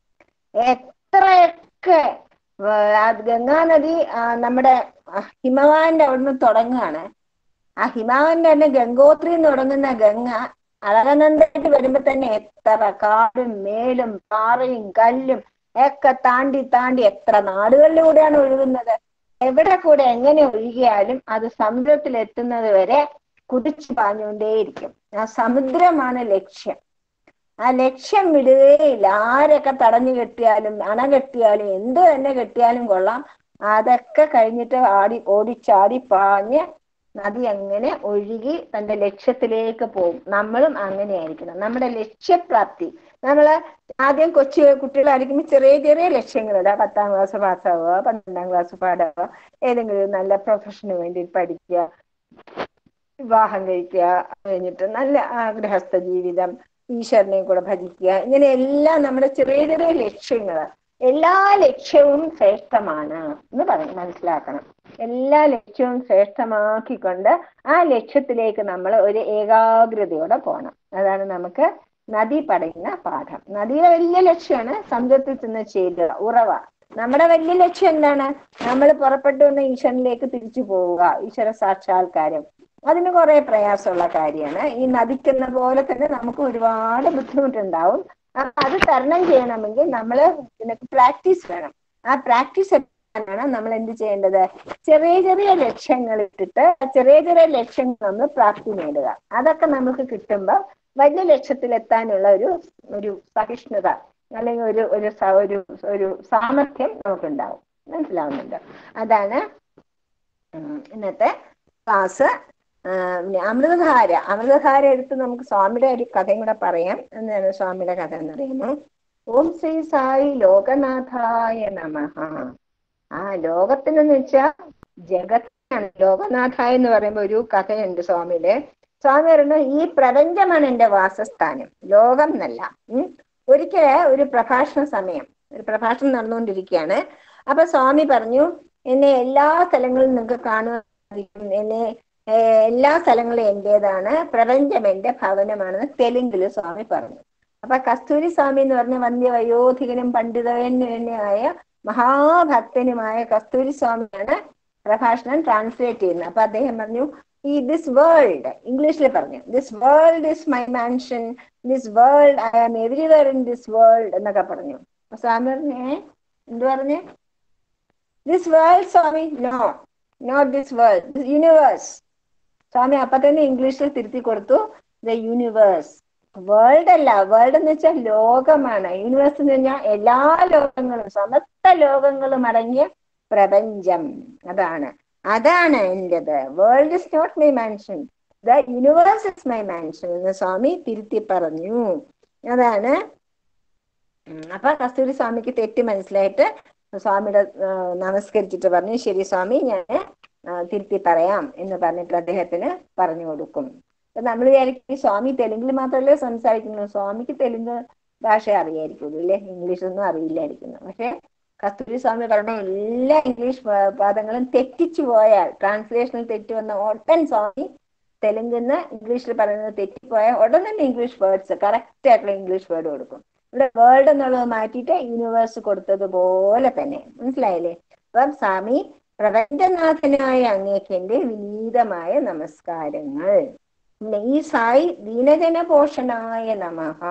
എത്രയൊക്കെ വ- ആ ഗംഗാനദി ആ, നമ്മുടെ ആ, ഹിമവാന്റെ അവിടുന്ന് തുടങ്ങുകയാണ് ആ ഹിമാവന്റെ തന്നെ ഗംഗോത്രി എന്ന് തുടങ്ങുന്ന ഗംഗ അളകനന്ദായിട്ട് വരുമ്പോ തന്നെ എത്ര കാടും മേലും പാറയും കല്ലും ഒക്കെ താണ്ടി താണ്ടി എത്ര നാടുകളിലൂടെയാണ് ഒഴുകുന്നത് എവിടെ കൂടെ എങ്ങനെ ഒഴുകിയാലും അത് സമുദ്രത്തിൽ എത്തുന്നത് വരെ കുതിച്ചു പാഞ്ഞുകൊണ്ടേയിരിക്കും ആ സമുദ്രമാണ് ലക്ഷ്യം ആ ലക്ഷ്യം വിടുകയില്ല ആരൊക്കെ തടഞ്ഞു കെട്ടിയാലും അണ കെട്ടിയാലും എന്ത് തന്നെ കെട്ടിയാലും കൊള്ളാം അതൊക്കെ കഴിഞ്ഞിട്ട് ആടി ഓടിച്ചാടി പാഞ്ഞ് നദി അങ്ങനെ ഒഴുകി തന്റെ ലക്ഷ്യത്തിലേക്ക് പോകും നമ്മളും അങ്ങനെയായിരിക്കണം നമ്മുടെ ലക്ഷ്യപ്രാപ്തി നമ്മള് ആദ്യം കൊച്ചു കുട്ടികളായിരിക്കുമ്പോൾ ചെറിയ ചെറിയ ലക്ഷ്യങ്ങളുണ്ട് പത്താം ക്ലാസ് പാസ്സാവുക പന്ത്രണ്ടാം ക്ലാസ് പാടാവുക ഏതെങ്കിലും ഒരു നല്ല പ്രൊഫഷന് വേണ്ടി പഠിക്കുക വിവാഹം കഴിക്കുക അത് കഴിഞ്ഞിട്ട് നല്ല ആ ഗൃഹസ്ഥ ജീവിതം ഈശ്വരനെ കൂടെ ഭജിക്കുക ഇങ്ങനെയെല്ലാം നമ്മുടെ ചെറിയ ചെറിയ ലക്ഷ്യങ്ങൾ എല്ലാ ലക്ഷ്യവും ശ്രേഷ്ഠമാണ് എന്ന് പറയും മനസ്സിലാക്കണം എല്ലാ ലക്ഷ്യവും ശ്രേഷ്ഠമാക്കിക്കൊണ്ട് ആ ലക്ഷ്യത്തിലേക്ക് നമ്മൾ ഒരു ഏകാഗ്രതയോടെ പോകണം അതാണ് നമുക്ക് നദി പറയുന്ന പാഠം നദിയുടെ വലിയ ലക്ഷ്യമാണ് സമുദ്രത്തിൽ ചെന്ന് ചേരുക ഉറവ നമ്മുടെ വലിയ ലക്ഷ്യം എന്താണ് നമ്മൾ പുറപ്പെട്ടു വന്ന ഈശ്വരനിലേക്ക് തിരിച്ചു പോവുക ഈശ്വര സാക്ഷാത്കാരം അതിന് കുറെ പ്രയാസമുള്ള കാര്യമാണ് ഈ നദിക്കുന്ന പോലെ തന്നെ നമുക്ക് ഒരുപാട് ബുദ്ധിമുട്ടുണ്ടാവും അപ്പൊ അത് തരണം ചെയ്യണമെങ്കിൽ നമ്മൾ ഇതിനൊക്കെ പ്രാക്ടീസ് വേണം ആ പ്രാക്ടീസ് ആണ് നമ്മൾ എന്ത് ചെയ്യേണ്ടത് ചെറിയ ചെറിയ ലക്ഷ്യങ്ങൾ ഇട്ടിട്ട് ചെറിയ ചെറിയ ലക്ഷ്യങ്ങൾ നമ്മൾ പ്രാപ്തി നേടുക അതൊക്കെ നമുക്ക് കിട്ടുമ്പോൾ വലിയ ലക്ഷ്യത്തിലെത്താനുള്ള ഒരു ഒരു സഹിഷ്ണുത അല്ലെങ്കിൽ ഒരു ഒരു സ- ഒരു ഒരു സാമർഥ്യം നമുക്കുണ്ടാവും മനസ്സിലാവുന്നുണ്ട് അതാണ് ഉം, ഇന്നത്തെ ക്ലാസ് അമൃതധാര അമൃതധാര എടുത്ത് നമുക്ക് സ്വാമിയുടെ ഒരു കഥയും കൂടെ പറയാം എന്താണ് സ്വാമിയുടെ കഥ എന്നറിയുമോ ഓം ശ്രീ സായി ലോകനാഥായ നമഃ ആ ലോകത്തിനെന്ന് വെച്ചാൽ ജഗത്താണ് ലോകനാഥ എന്ന് പറയുമ്പോ ഒരു കഥയുണ്ട് സ്വാമിയുടെ സ്വാമി പറയുന്നത് ഈ പ്രപഞ്ചമാണ് എന്റെ വാസസ്ഥാനം ലോകം എന്നല്ല ഉം ഒരിക്കല് ഒരു പ്രഭാഷണ സമയം ഒരു പ്രഭാഷണം നടന്നുകൊണ്ടിരിക്കുകയാണ് അപ്പൊ സ്വാമി പറഞ്ഞു എന്നെ എല്ലാ സ്ഥലങ്ങളിലും നിങ്ങൾക്ക് കാണുവാൻ സാധിക്കും എന്നെ ഏർ എല്ലാ സ്ഥലങ്ങളും എന്റേതാണ് പ്രപഞ്ചം എന്റെ ഭവനമാണെന്ന് തെലുങ്കിൽ സ്വാമി പറഞ്ഞു അപ്പൊ കസ്തൂരി സ്വാമി എന്ന് പറഞ്ഞ വന്ധ്യവയോധികനും പണ്ഡിതനായ മഹാഭക്തനുമായ കസ്തൂരി സ്വാമിയാണ് പ്രഭാഷണം ട്രാൻസ്ലേറ്റ് ചെയ്യുന്നത് അപ്പൊ അദ്ദേഹം പറഞ്ഞു ഈ ദിസ് വേൾഡ് ഇംഗ്ലീഷിൽ പറഞ്ഞു this world is my mansion this world I am everywhere in this world എന്നൊക്കെ പറഞ്ഞു അപ്പൊ സ്വാമി പറഞ്ഞു ഏ എന്ത് പറഞ്ഞു this world Swami no not this world this universe Swami അപ്പൊ തന്നെ ഇംഗ്ലീഷിൽ തിരുത്തി കൊടുത്തു ദ യൂണിവേഴ്സ് വേൾഡ് അല്ല വേൾഡ് എന്ന് വെച്ചാൽ ലോകമാണ് യൂണിവേഴ്സ് എന്ന് പറഞ്ഞാൽ എല്ലാ ലോകങ്ങളും സമസ്ത ലോകങ്ങളും അടങ്ങിയ പ്രപഞ്ചം അതാണ് അതാണ് എന്റേത് world is not my mansion the universe is my mansion എന്ന് സ്വാമി തിരുത്തി പറഞ്ഞു അതാണ് ഉം, അപ്പൊ കസ്തൂരി സ്വാമിക്ക് തെറ്റ് മനസ്സിലായിട്ട് സ്വാമിയുടെ ആ, നമസ്കരിച്ചിട്ട് പറഞ്ഞു ശരി സ്വാമി ഞാൻ തിരുത്തി പറയാം എന്ന് പറഞ്ഞിട്ട് അദ്ദേഹത്തിന് പറഞ്ഞു കൊടുക്കും അപ്പൊ നമ്മൾ വിചാരിക്കും ഈ സ്വാമി തെലുങ്കിൽ മാത്രമല്ലേ സംസാരിക്കുന്നു സ്വാമിക്ക് തെലുങ്ക് ഭാഷ അറിയായിരിക്കുള്ളൂ അല്ലേ ഇംഗ്ലീഷ് ഒന്നും അറിയില്ലായിരിക്കുന്നു പക്ഷെ കസ്തൂരി സ്വാമി പറഞ്ഞ എല്ലാ ഇംഗ്ലീഷ് പ- പദങ്ങളും തെറ്റിച്ചു പോയാൽ ട്രാൻസ്ലേഷനിൽ തെറ്റ് വന്ന ഉടൻ സ്വാമി തെലുങ്കിന്ന് ഇംഗ്ലീഷിൽ പറയുന്നത് തെറ്റിപ്പോയാൽ ഉടൻ തന്നെ ഇംഗ്ലീഷ് വേർഡ്സ് കറക്റ്റ് ആയിട്ടുള്ള ഇംഗ്ലീഷ് വേർഡ് കൊടുക്കും ഇവിടെ വേൾഡ് എന്നുള്ളത് മാറ്റിയിട്ട് യൂണിവേഴ്സ് കൊടുത്തതുപോലെ തന്നെ മനസ്സിലായില്ലേ അപ്പം സ്വാമി പ്രപഞ്ചനാഥനായ അങ്ങേക്ക് എന്റെ വിനീതമായ നമസ്കാരങ്ങൾ പിന്നെ ഈ സായി ദീനജന പോഷണായ നമഃ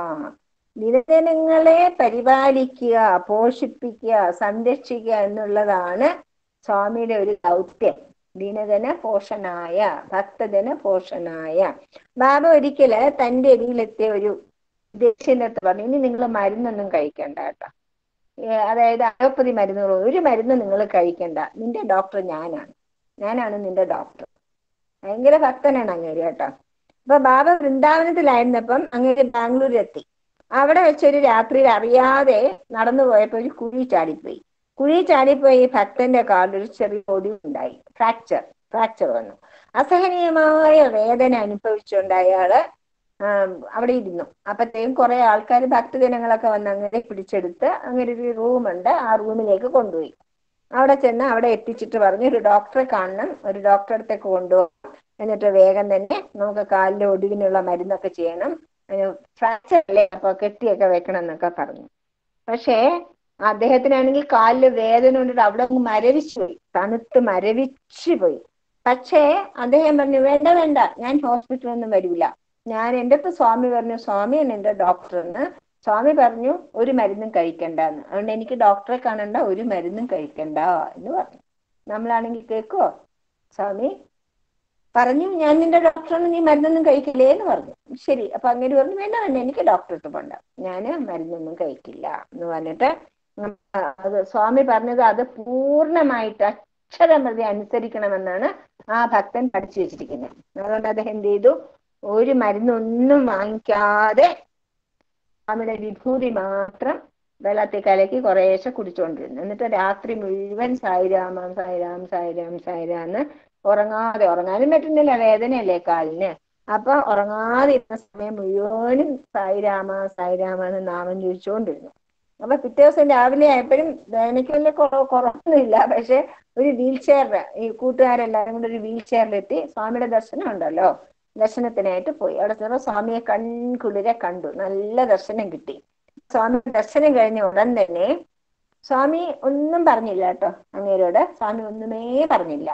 ദീനജനങ്ങളെ പരിപാലിക്കുക പോഷിപ്പിക്കുക സംരക്ഷിക്കുക എന്നുള്ളതാണ് സ്വാമിയുടെ ഒരു ദൗത്യം ദീനജന പോഷണായ ഭക്തജന പോഷണായ ബാബ ഒരിക്കല് തന്റെ അരിയിലെത്തിയ ഒരു ദക്ഷിണത്ത് പറഞ്ഞു ഇനി നിങ്ങൾ മരുന്നൊന്നും കഴിക്കണ്ട കേട്ടോ ഏ, അതായത് അലോപ്പതി മരുന്നുകൾ ഒരു മരുന്ന് നിങ്ങൾ കഴിക്കണ്ട നിന്റെ ഡോക്ടർ ഞാനാണ് ഞാനാണ് നിന്റെ ഡോക്ടർ ഭയങ്കര ഭക്തനാണ് അങ്ങേര് കേട്ടോ അപ്പൊ ബാബ വൃന്ദാവനത്തിലായിരുന്നപ്പം അങ്ങേര് ബാംഗ്ലൂർ എത്തി അവിടെ വെച്ചൊരു രാത്രിയിൽ അറിയാതെ നടന്നു പോയപ്പോ ഒരു കുഴി ചാടിപ്പോയി കുഴി ചാടിപ്പോയി ഈ ഭക്തന്റെ കാലിൽ ഒരു ചെറിയ ഒടിവുണ്ടായി ഫ്രാക്ചർ ഫ്രാക്ചർ വന്നു അസഹനീയമായ വേദന അനുഭവിച്ചുകൊണ്ട് അയാള് ആം, അവിടെ ഇരുന്നു അപ്പത്തേക്കും കുറെ ആൾക്കാർ ഭക്തജനങ്ങളൊക്കെ വന്ന് അങ്ങനെ പിടിച്ചെടുത്ത് അങ്ങനെ ഒരു റൂമുണ്ട് ആ റൂമിലേക്ക് കൊണ്ടുപോയി അവിടെ ചെന്ന് അവിടെ എത്തിച്ചിട്ട് പറഞ്ഞു ഒരു ഡോക്ടറെ കാണണം ഒരു ഡോക്ടറെ അടുത്തേക്ക് കൊണ്ടുപോകും എന്നിട്ട് വേഗം തന്നെ നമുക്ക് കാലിലെ ഒടിവിനുള്ള മരുന്നൊക്കെ ചെയ്യണം ഫ്രാക്ചർ അല്ലേ അപ്പൊ കെട്ടിയൊക്കെ വെക്കണം എന്നൊക്കെ പറഞ്ഞു പക്ഷേ അദ്ദേഹത്തിനാണെങ്കിൽ കാലില് വേദന കൊണ്ടിട്ട് അവിടെ അങ്ങ് മരവിച്ചു പോയി തണുത്ത് മരവിച്ചു പോയി പക്ഷേ അദ്ദേഹം പറഞ്ഞു വേണ്ട വേണ്ട ഞാൻ ഹോസ്പിറ്റലൊന്നും വരില്ല ഞാൻ എൻ്റെ അടുത്ത് സ്വാമി പറഞ്ഞു സ്വാമിയാണ് എൻ്റെ ഡോക്ടർ എന്ന് സ്വാമി പറഞ്ഞു ഒരു മരുന്നും കഴിക്കണ്ട എന്ന് അതുകൊണ്ട് എനിക്ക് ഡോക്ടറെ കാണണ്ട ഒരു മരുന്നും കഴിക്കണ്ട എന്ന് പറഞ്ഞു നമ്മളാണെങ്കിൽ കേൾക്കുവോ സ്വാമി പറഞ്ഞു ഞാൻ നിന്റെ ഡോക്ടറാണ് നീ മരുന്നൊന്നും കഴിക്കില്ലേ എന്ന് പറഞ്ഞു ശരി അപ്പൊ അങ്ങനെ പറഞ്ഞു വേണ്ട വേണ്ട എനിക്ക് ഡോക്ടറെ അടുത്ത് പോണ്ട ഞാൻ മരുന്നൊന്നും കഴിക്കില്ല എന്ന് പറഞ്ഞിട്ട് ഉം, ആ, അത് സ്വാമി പറഞ്ഞത് അത് പൂർണ്ണമായിട്ട് അക്ഷരം പ്രതി അനുസരിക്കണമെന്നാണ് ആ ഭക്തൻ പഠിച്ചു വെച്ചിരിക്കുന്നത് അതുകൊണ്ട് അദ്ദേഹം എന്ത് ചെയ്തു ഒരു മരുന്നൊന്നും വാങ്ങിക്കാതെ സ്വാമിയുടെ വിഭൂതി മാത്രം വെള്ളത്തിൽ കലക്കി കുറേശ്ശെ കുടിച്ചുകൊണ്ടിരുന്നു എന്നിട്ട് രാത്രി മുഴുവൻ സായിരാമ സായിരാം സായിരാം സായിരാം എന്ന് ഉറങ്ങാതെ ഉറങ്ങാനും പറ്റുന്നില്ല വേദനയല്ലേ കാലിന് അപ്പൊ ഉറങ്ങാതെ ഇരുന്ന സമയം മുഴുവനും സായിരാമ സായിരാമ എന്ന് നാമം ചോദിച്ചുകൊണ്ടിരുന്നു അപ്പൊ പിറ്റേ ദിവസം രാവിലെ ആയപ്പോഴും എനിക്ക് വലിയ കുറവ് കുറവൊന്നുമില്ല പക്ഷെ ഒരു വീൽ ചെയറിൽ ഈ കൂട്ടുകാരെല്ലാരും കൂടെ ഒരു വീൽ ചെയറിലെത്തി സ്വാമിയുടെ ദർശനം ഉണ്ടല്ലോ ദർശനത്തിനായിട്ട് പോയി അവിടെ ചെന്നപ്പോൾ സ്വാമിയെ കൺകുളിരെ കണ്ടു നല്ല ദർശനം കിട്ടി സ്വാമി ദർശനം കഴിഞ്ഞ ഉടൻ തന്നെ സ്വാമി ഒന്നും പറഞ്ഞില്ല കേട്ടോ അങ്ങേരോട് സ്വാമി ഒന്നുമേ പറഞ്ഞില്ല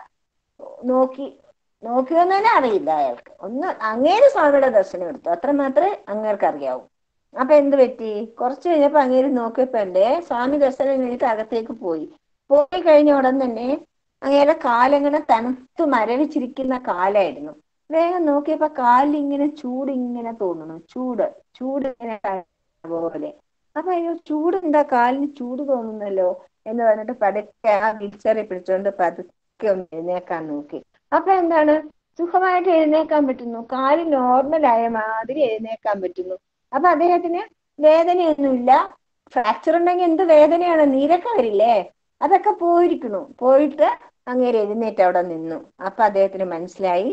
നോക്കി നോക്കിയെന്ന് തന്നെ അറിയില്ല അയാൾക്ക് ഒന്ന് അങ്ങേര് സ്വാമിയുടെ ദർശനം എടുത്തു അത്ര മാത്രമേ അങ്ങേർക്ക് അറിയാവൂ അപ്പൊ എന്ത് പറ്റി കുറച്ച് കഴിഞ്ഞപ്പോ അങ്ങേര് നോക്കിയപ്പോ എന്റെ സ്വാമി ദർശനം കഴിഞ്ഞിട്ട് അകത്തേക്ക് പോയി പോയി കഴിഞ്ഞ ഉടൻ തന്നെ അങ്ങേരെ കാലങ്ങനെ തണുത്ത് മരവിച്ചിരിക്കുന്ന കാലായിരുന്നു വേഗം നോക്കിയപ്പോ കാലിൽ ഇങ്ങനെ ചൂട് ഇങ്ങനെ തോന്നുന്നു ചൂട് ചൂട് ഇങ്ങനെ പോലെ അപ്പൊ അയ്യോ ചൂട് എന്താ കാലിന് ചൂട് തോന്നുന്നല്ലോ എന്ന് പറഞ്ഞിട്ട് പതുക്കെ ആ വീൽച്ചെയറിൽ പിടിച്ചോണ്ട് പതുക്കെ ഒന്ന് എഴുന്നേക്കാൻ നോക്കി അപ്പൊ എന്താണ് സുഖമായിട്ട് എഴുന്നേക്കാൻ പറ്റുന്നു കാല് നോർമലായ മാതിരി എഴുന്നേക്കാൻ പറ്റുന്നു അപ്പൊ അദ്ദേഹത്തിന് വേദനയൊന്നുമില്ല ഫ്രാക്ചർ ഉണ്ടെങ്കിൽ എന്ത് വേദനയാണ് നീരൊക്കെ വരില്ലേ അതൊക്കെ പോയിരിക്കണു പോയിട്ട് അങ്ങേര് എഴുന്നേറ്റ് അവിടെ നിന്നു അപ്പൊ അദ്ദേഹത്തിന് മനസ്സിലായി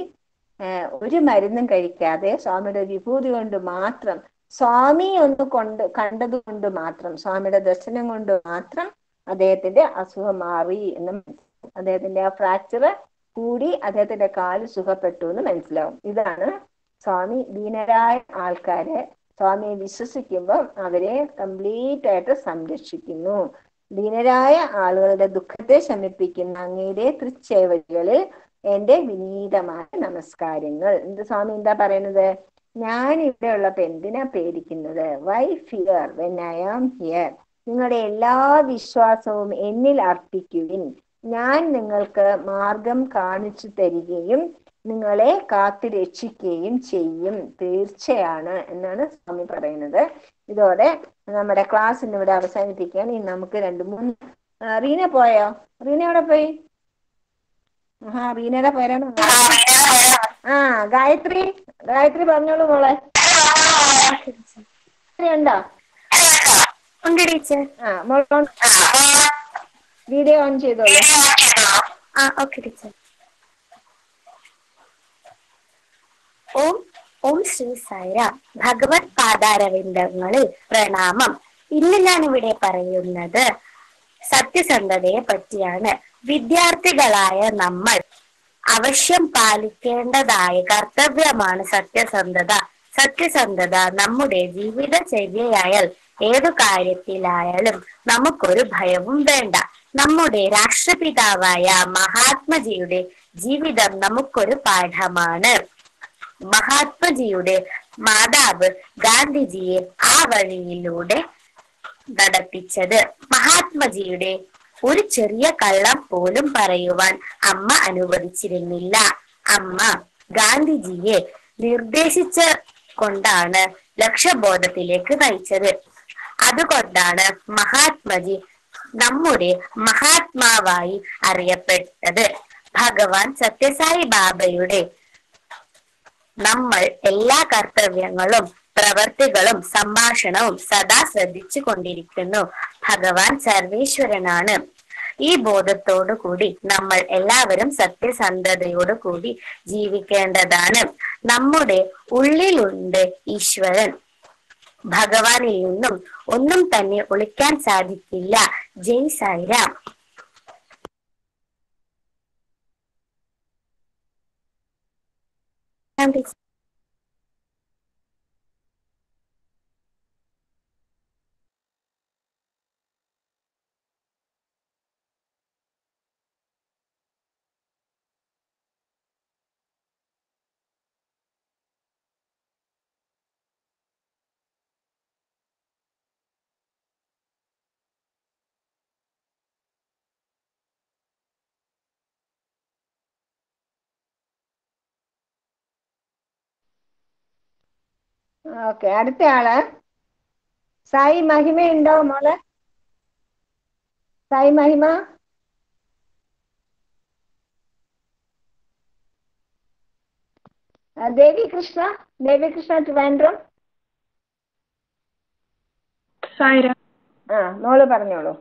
ഒരു മരുന്നും കഴിക്കാതെ സ്വാമിയുടെ വിഭൂതി കൊണ്ട് മാത്രം സ്വാമി ഒന്ന് കൊണ്ട് കണ്ടത് കൊണ്ട് മാത്രം സ്വാമിയുടെ ദർശനം കൊണ്ട് മാത്രം അദ്ദേഹത്തിന്റെ അസുഖം മാറി എന്ന് അദ്ദേഹത്തിന്റെ ആ ഫ്രാക്ചർ കൂടി അദ്ദേഹത്തിന്റെ കാല് സുഖപ്പെട്ടു എന്ന് മനസ്സിലാവും ഇതാണ് സ്വാമി ദീനരായ ആൾക്കാരെ സ്വാമിയെ വിശ്വസിക്കുമ്പോൾ അവരെ കംപ്ലീറ്റ് ആയിട്ട് സംരക്ഷിക്കുന്നു ദീനരായ ആളുകളുടെ ദുഃഖത്തെ ശമിപ്പിക്കുന്ന അങ്ങയുടെ തൃച്ചേവടികളിൽ എന്റെ വിനീതമായ നമസ്കാരങ്ങൾ എന്ത് സ്വാമി എന്താ പറയുന്നത് ഞാൻ ഇവിടെ ഉള്ളപ്പോ എന്തിനാ പേടിക്കുന്നത് why fear when I am here നിങ്ങളുടെ എല്ലാ വിശ്വാസവും എന്നിൽ അർപ്പിക്കുവിൻ ഞാൻ നിങ്ങൾക്ക് മാർഗം കാണിച്ചു തരികയും നിങ്ങളെ കാത്തു രക്ഷിക്കുകയും ചെയ്യും തീർച്ചയാണ് എന്നാണ് സ്വാമി പറയുന്നത് ഇതോടെ നമ്മുടെ ക്ലാസ് ഇന്ന് ഇവിടെ അവസാനിപ്പിക്കാൻ ഇനി നമുക്ക് രണ്ട് മൂന്ന് റീന പോയോ റീന എവിടെ പോയി ആ റീനയുടെ പേരാണ് ആ ഗായത്രി ഗായത്രി പറഞ്ഞോളൂ മോളെ ഉണ്ടോ ഉണ്ട് ടീച്ചർ ആ മോൾ വീഡിയോ ഓൺ ചെയ്തോളൂ ആ ഓക്കെ ടീച്ചർ ഓം ഓം ശ്രീ സായിരാം ഭഗവത് പാതാരവിന്ദങ്ങളിൽ പ്രണാമം ഇന്ന് ഞാൻ ഇവിടെ പറയുന്നത് സത്യസന്ധതയെ പറ്റിയാണ് വിദ്യാർത്ഥികളായ നമ്മൾ അവശ്യം പാലിക്കേണ്ടതായ കർത്തവ്യമാണ് സത്യസന്ധത സത്യസന്ധത നമ്മുടെ ജീവിതചര്യയായാൽ ഏതു കാര്യത്തിലായാലും നമുക്കൊരു ഭയവും വേണ്ട നമ്മുടെ രാഷ്ട്രപിതാവായ മഹാത്മജിയുടെ ജീവിതം നമുക്കൊരു പാഠമാണ് മഹാത്മജിയുടെ മാതാവ് ഗാന്ധിജിയെ ആ വഴിയിലൂടെ നടത്തിച്ചത് മഹാത്മജിയുടെ ഒരു ചെറിയ കള്ളം പോലും പറയുവാൻ അമ്മ അനുവദിച്ചിരുന്നില്ല അമ്മ ഗാന്ധിജിയെ നിർദ്ദേശിച്ച കൊണ്ടാണ് ലക്ഷ്യബോധത്തിലേക്ക് നയിച്ചത് അതുകൊണ്ടാണ് മഹാത്മജി നമ്മുടെ മഹാത്മാവായി അറിയപ്പെട്ടത് ഭഗവാൻ സത്യസായി ബാബയുടെ നമ്മൾ എല്ലാ കർത്തവ്യങ്ങളും പ്രവർത്തികളും സംഭാഷണവും സദാ ശ്രദ്ധിച്ചു കൊണ്ടിരിക്കുന്നു ഭഗവാൻ സർവേശ്വരനാണ് ഈ ബോധത്തോടു കൂടി നമ്മൾ എല്ലാവരും സത്യസന്ധതയോടു കൂടി ജീവിക്കേണ്ടതാണ് നമ്മുടെ ഉള്ളിലുണ്ട് ഈശ്വരൻ ഭഗവാനിൽ നിന്നും ഒന്നും തന്നെ ഒളിക്കാൻ സാധിക്കില്ല ജയ് സായിരാം ഓക്കെ അടുത്ത ആള് സായി മഹിമ ഉണ്ടോ മോളെ സായി മഹിമ ആ, ദേവി കൃഷ്ണ ദേവി കൃഷ്ണ ട്രിവാൻഡ്രം സായിര ആ മോള് പറഞ്ഞോളൂ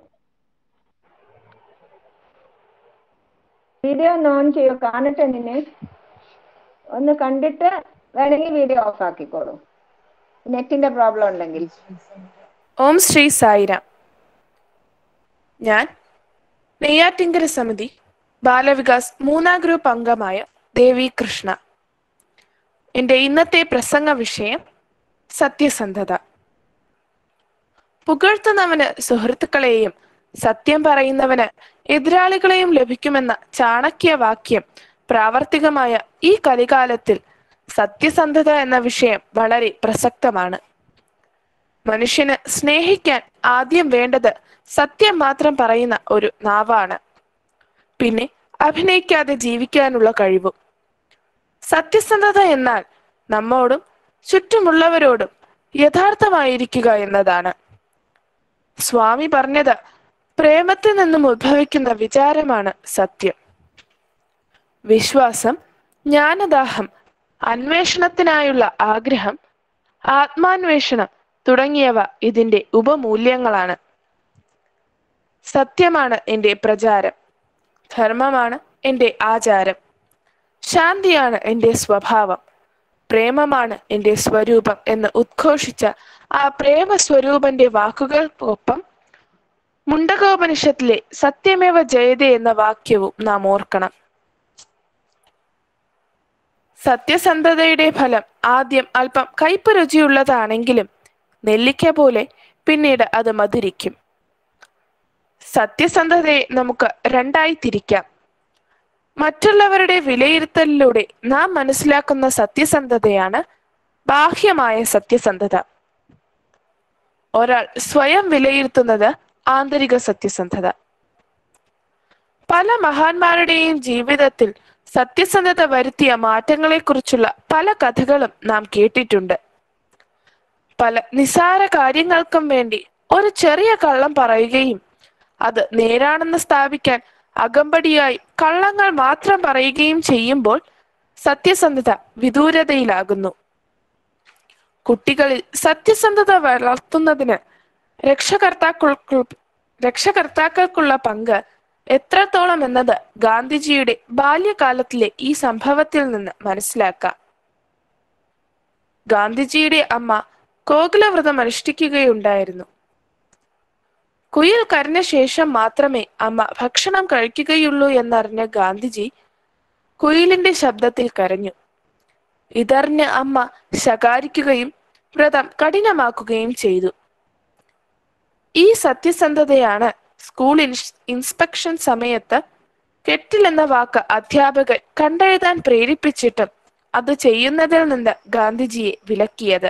വീഡിയോ ഒന്ന് ഓൺ ചെയ്യോ കാണട്ടെ നിന്നെ ഒന്ന് കണ്ടിട്ട് വേണമെങ്കിൽ വീഡിയോ ഓഫ് ആക്കിക്കോളൂ നെറ്റിന്റെ പ്രോബ്ലം ഉണ്ടെങ്കിൽ ഓം ശ്രീ സായിരാം ഞാൻ നെയ്യാറ്റിങ്കര സമിതി ബാലവികാസ് മൂന്നാം ഗ്രൂപ്പ് അംഗമായ ദേവി കൃഷ്ണ എൻ്റെ ഇന്നത്തെ പ്രസംഗ വിഷയം സത്യസന്ധത പുകഴ്ത്തുന്നവന് സുഹൃത്തുക്കളെയും സത്യം പറയുന്നവന് എതിരാളികളെയും ലഭിക്കുമെന്ന ചാണക്യ വാക്യം പ്രാവർത്തികമായ ഈ കലികാലത്തിൽ സത്യസന്ധത എന്ന വിഷയം വളരെ പ്രസക്തമാണ് മനുഷ്യന് സ്നേഹിക്കാൻ ആദ്യം വേണ്ടത് സത്യം മാത്രം പറയുന്ന ഒരു നാവാണ് പിന്നെ അഭിനയിക്കാതെ ജീവിക്കാനുള്ള കഴിവും സത്യസന്ധത എന്നാൽ നമ്മോടും ചുറ്റുമുള്ളവരോടും യഥാർത്ഥമായിരിക്കുക എന്നതാണ് സ്വാമി പറഞ്ഞത് പ്രേമത്തിൽ നിന്നും ഉദ്ഭവിക്കുന്ന വിചാരമാണ് സത്യം വിശ്വാസം ജ്ഞാനദാഹം അന്വേഷണത്തിനായുള്ള ആഗ്രഹം ആത്മാന്വേഷണം തുടങ്ങിയവ ഇതിന്റെ ഉപമൂല്യങ്ങളാണ് സത്യമാണ് എൻ്റെ പ്രചാരം ധർമ്മമാണ് എൻ്റെ ആചാരം ശാന്തിയാണ് എൻ്റെ സ്വഭാവം പ്രേമമാണ് എൻ്റെ സ്വരൂപം എന്ന് ഉദ്ഘോഷിച്ച ആ പ്രേമ സ്വരൂപന്റെ വാക്കുകൾക്കൊപ്പം മുണ്ടകോപനിഷത്തിലെ സത്യമേവ ജയതേ എന്ന വാക്യവും നാം ഓർക്കണം സത്യസന്ധതയുടെ ഫലം ആദ്യം അല്പം കയ്പ് രുചിയുള്ളതാണെങ്കിലും നെല്ലിക്ക പോലെ പിന്നീട് അത് മധുരിക്കും സത്യസന്ധതയെ നമുക്ക് രണ്ടായി തിരിക്കാം മറ്റുള്ളവരുടെ വിലയിരുത്തലിലൂടെ നാം മനസ്സിലാക്കുന്ന സത്യസന്ധതയാണ് ബാഹ്യമായ സത്യസന്ധത ഒരാൾ സ്വയം വിലയിരുത്തുന്നത് ആന്തരിക സത്യസന്ധത പല മഹാന്മാരുടെയും ജീവിതത്തിൽ സത്യസന്ധത വരുത്തിയ മാറ്റങ്ങളെക്കുറിച്ചുള്ള പല കഥകളും നാം കേട്ടിട്ടുണ്ട് പല നിസാര കാര്യങ്ങൾക്കും വേണ്ടി ഒരു ചെറിയ കള്ളം പറയുകയും അത് നേരാണെന്ന് സ്ഥാപിക്കാൻ അകമ്പടിയായി കള്ളങ്ങൾ മാത്രം പറയുകയും ചെയ്യുമ്പോൾ സത്യസന്ധത വിദൂരതയിലാകുന്നു കുട്ടികളിൽ സത്യസന്ധത വളർത്തുന്നതിന് രക്ഷകർത്താക്കൾക്ക് രക്ഷകർത്താക്കൾക്കുള്ള പങ്ക് എത്രത്തോളം എന്നത് ഗാന്ധിജിയുടെ ബാല്യകാലത്തിലെ ഈ സംഭവത്തിൽ നിന്ന് മനസ്സിലാക്കാം ഗാന്ധിജിയുടെ അമ്മ കോകുലവ്രതം അനുഷ്ഠിക്കുകയുണ്ടായിരുന്നു കുയിൽ കരഞ്ഞ ശേഷം മാത്രമേ അമ്മ ഭക്ഷണം കഴിക്കുകയുള്ളൂ എന്നറിഞ്ഞ ഗാന്ധിജി കുയിലിന്റെ ശബ്ദത്തിൽ കരഞ്ഞു ഇതറിഞ്ഞ് അമ്മ ശകാരിക്കുകയും വ്രതം കഠിനമാക്കുകയും ചെയ്തു ഈ സത്യസന്ധതയാണ് സ്കൂൾ ഇൻസ് ഇൻസ്പെക്ഷൻ സമയത്ത് കെട്ടിൽ എന്ന വാക്ക് അധ്യാപകൻ കണ്ടെഴുതാൻ പ്രേരിപ്പിച്ചിട്ടും അത് ചെയ്യുന്നതിൽ നിന്ന് ഗാന്ധിജിയെ വിലക്കിയത്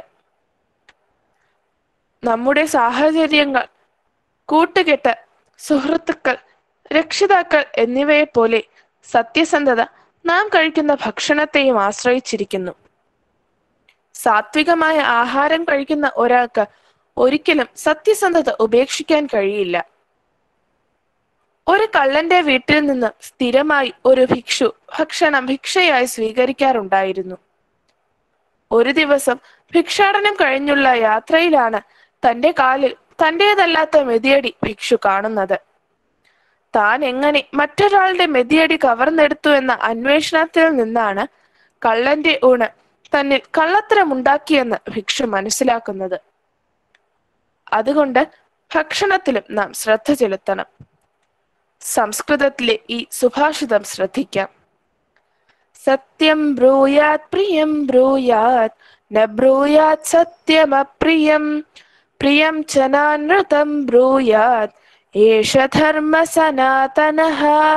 നമ്മുടെ സാഹചര്യങ്ങൾ കൂട്ടുകെട്ട് സുഹൃത്തുക്കൾ രക്ഷിതാക്കൾ എന്നിവയെ പോലെ സത്യസന്ധത നാം കഴിക്കുന്ന ഭക്ഷണത്തെയും ആശ്രയിച്ചിരിക്കുന്നു സാത്വികമായ ആഹാരം കഴിക്കുന്ന ഒരാൾക്ക് ഒരിക്കലും സത്യസന്ധത ഉപേക്ഷിക്കാൻ കഴിയില്ല ഒരു കള്ളന്റെ വീട്ടിൽ നിന്ന് സ്ഥിരമായി ഒരു ഭിക്ഷു ഭക്ഷണം ഭിക്ഷയായി സ്വീകരിക്കാറുണ്ടായിരുന്നു ഒരു ദിവസം ഭിക്ഷാടനം കഴിഞ്ഞുള്ള യാത്രയിലാണ് തന്റെ കാലിൽ തന്റേതല്ലാത്ത മെതിയടി ഭിക്ഷു കാണുന്നത് താൻ എങ്ങനെ മറ്റൊരാളുടെ മെതിയടി കവർന്നെടുത്തു എന്ന അന്വേഷണത്തിൽ നിന്നാണ് കള്ളന്റെ ഊണ് തന്നിൽ കള്ളത്തരമുണ്ടാക്കിയെന്ന് ഭിക്ഷു മനസ്സിലാക്കുന്നത് അതുകൊണ്ട് ഭക്ഷണത്തിലും നാം ശ്രദ്ധ ചെലുത്തണം സംസ്കൃതത്തിലെ ഈ സുഭാഷിതം ശ്രദ്ധിക്കാം സത്യം ബ്രൂയാത് പ്രിയം ബ്രൂയാത് ന ബ്രൂയാത് സത്യമപ്രിയം പ്രിയം ച നാനൃതം ബ്രൂയാത് ഏഷ ധർമ്മ സനാതനഃ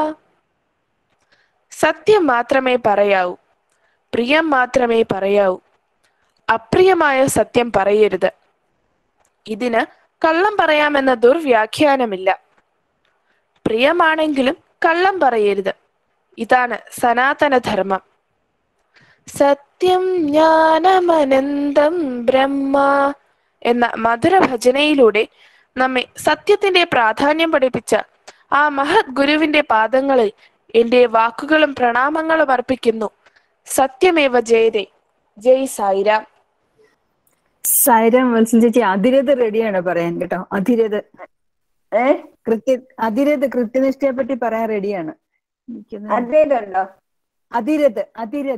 സത്യം മാത്രമേ പറയാവൂ പ്രിയം മാത്രമേ പറയാവൂ അപ്രിയമായ സത്യം പറയരുത് ഇതിന് കള്ളം പറയാമെന്ന ദുർവ്യാഖ്യാനമില്ല പ്രിയമാണെങ്കിലും കള്ളം പറയരുത് ഇതാണ് സനാതന ധർമ്മം സത്യം ജ്ഞാനമനന്തം ബ്രഹ്മ എന്ന മധുരഭജനയിലൂടെ നമ്മെ സത്യത്തിന്റെ പ്രാധാന്യം പഠിപ്പിച്ച ആ മഹത് ഗുരുവിന്റെ പാദങ്ങളിൽ എന്റെ വാക്കുകളും പ്രണാമങ്ങളും അർപ്പിക്കുന്നു സത്യമേവ ജയതേ ജയ് സായിരാം സായിരാം വത്സൽ ചേച്ചി അതിരത് റെഡിയാണ് പറയാൻ കേട്ടോ അതിരത് ഏ കൃത്യ അതിരത് കൃത്യനിഷ്ഠയെ പറ്റി പറയാൻ റെഡിയാണ് എനിക്കൊന്ന് അതേതുണ്ടോ അതിരത് അതിരത്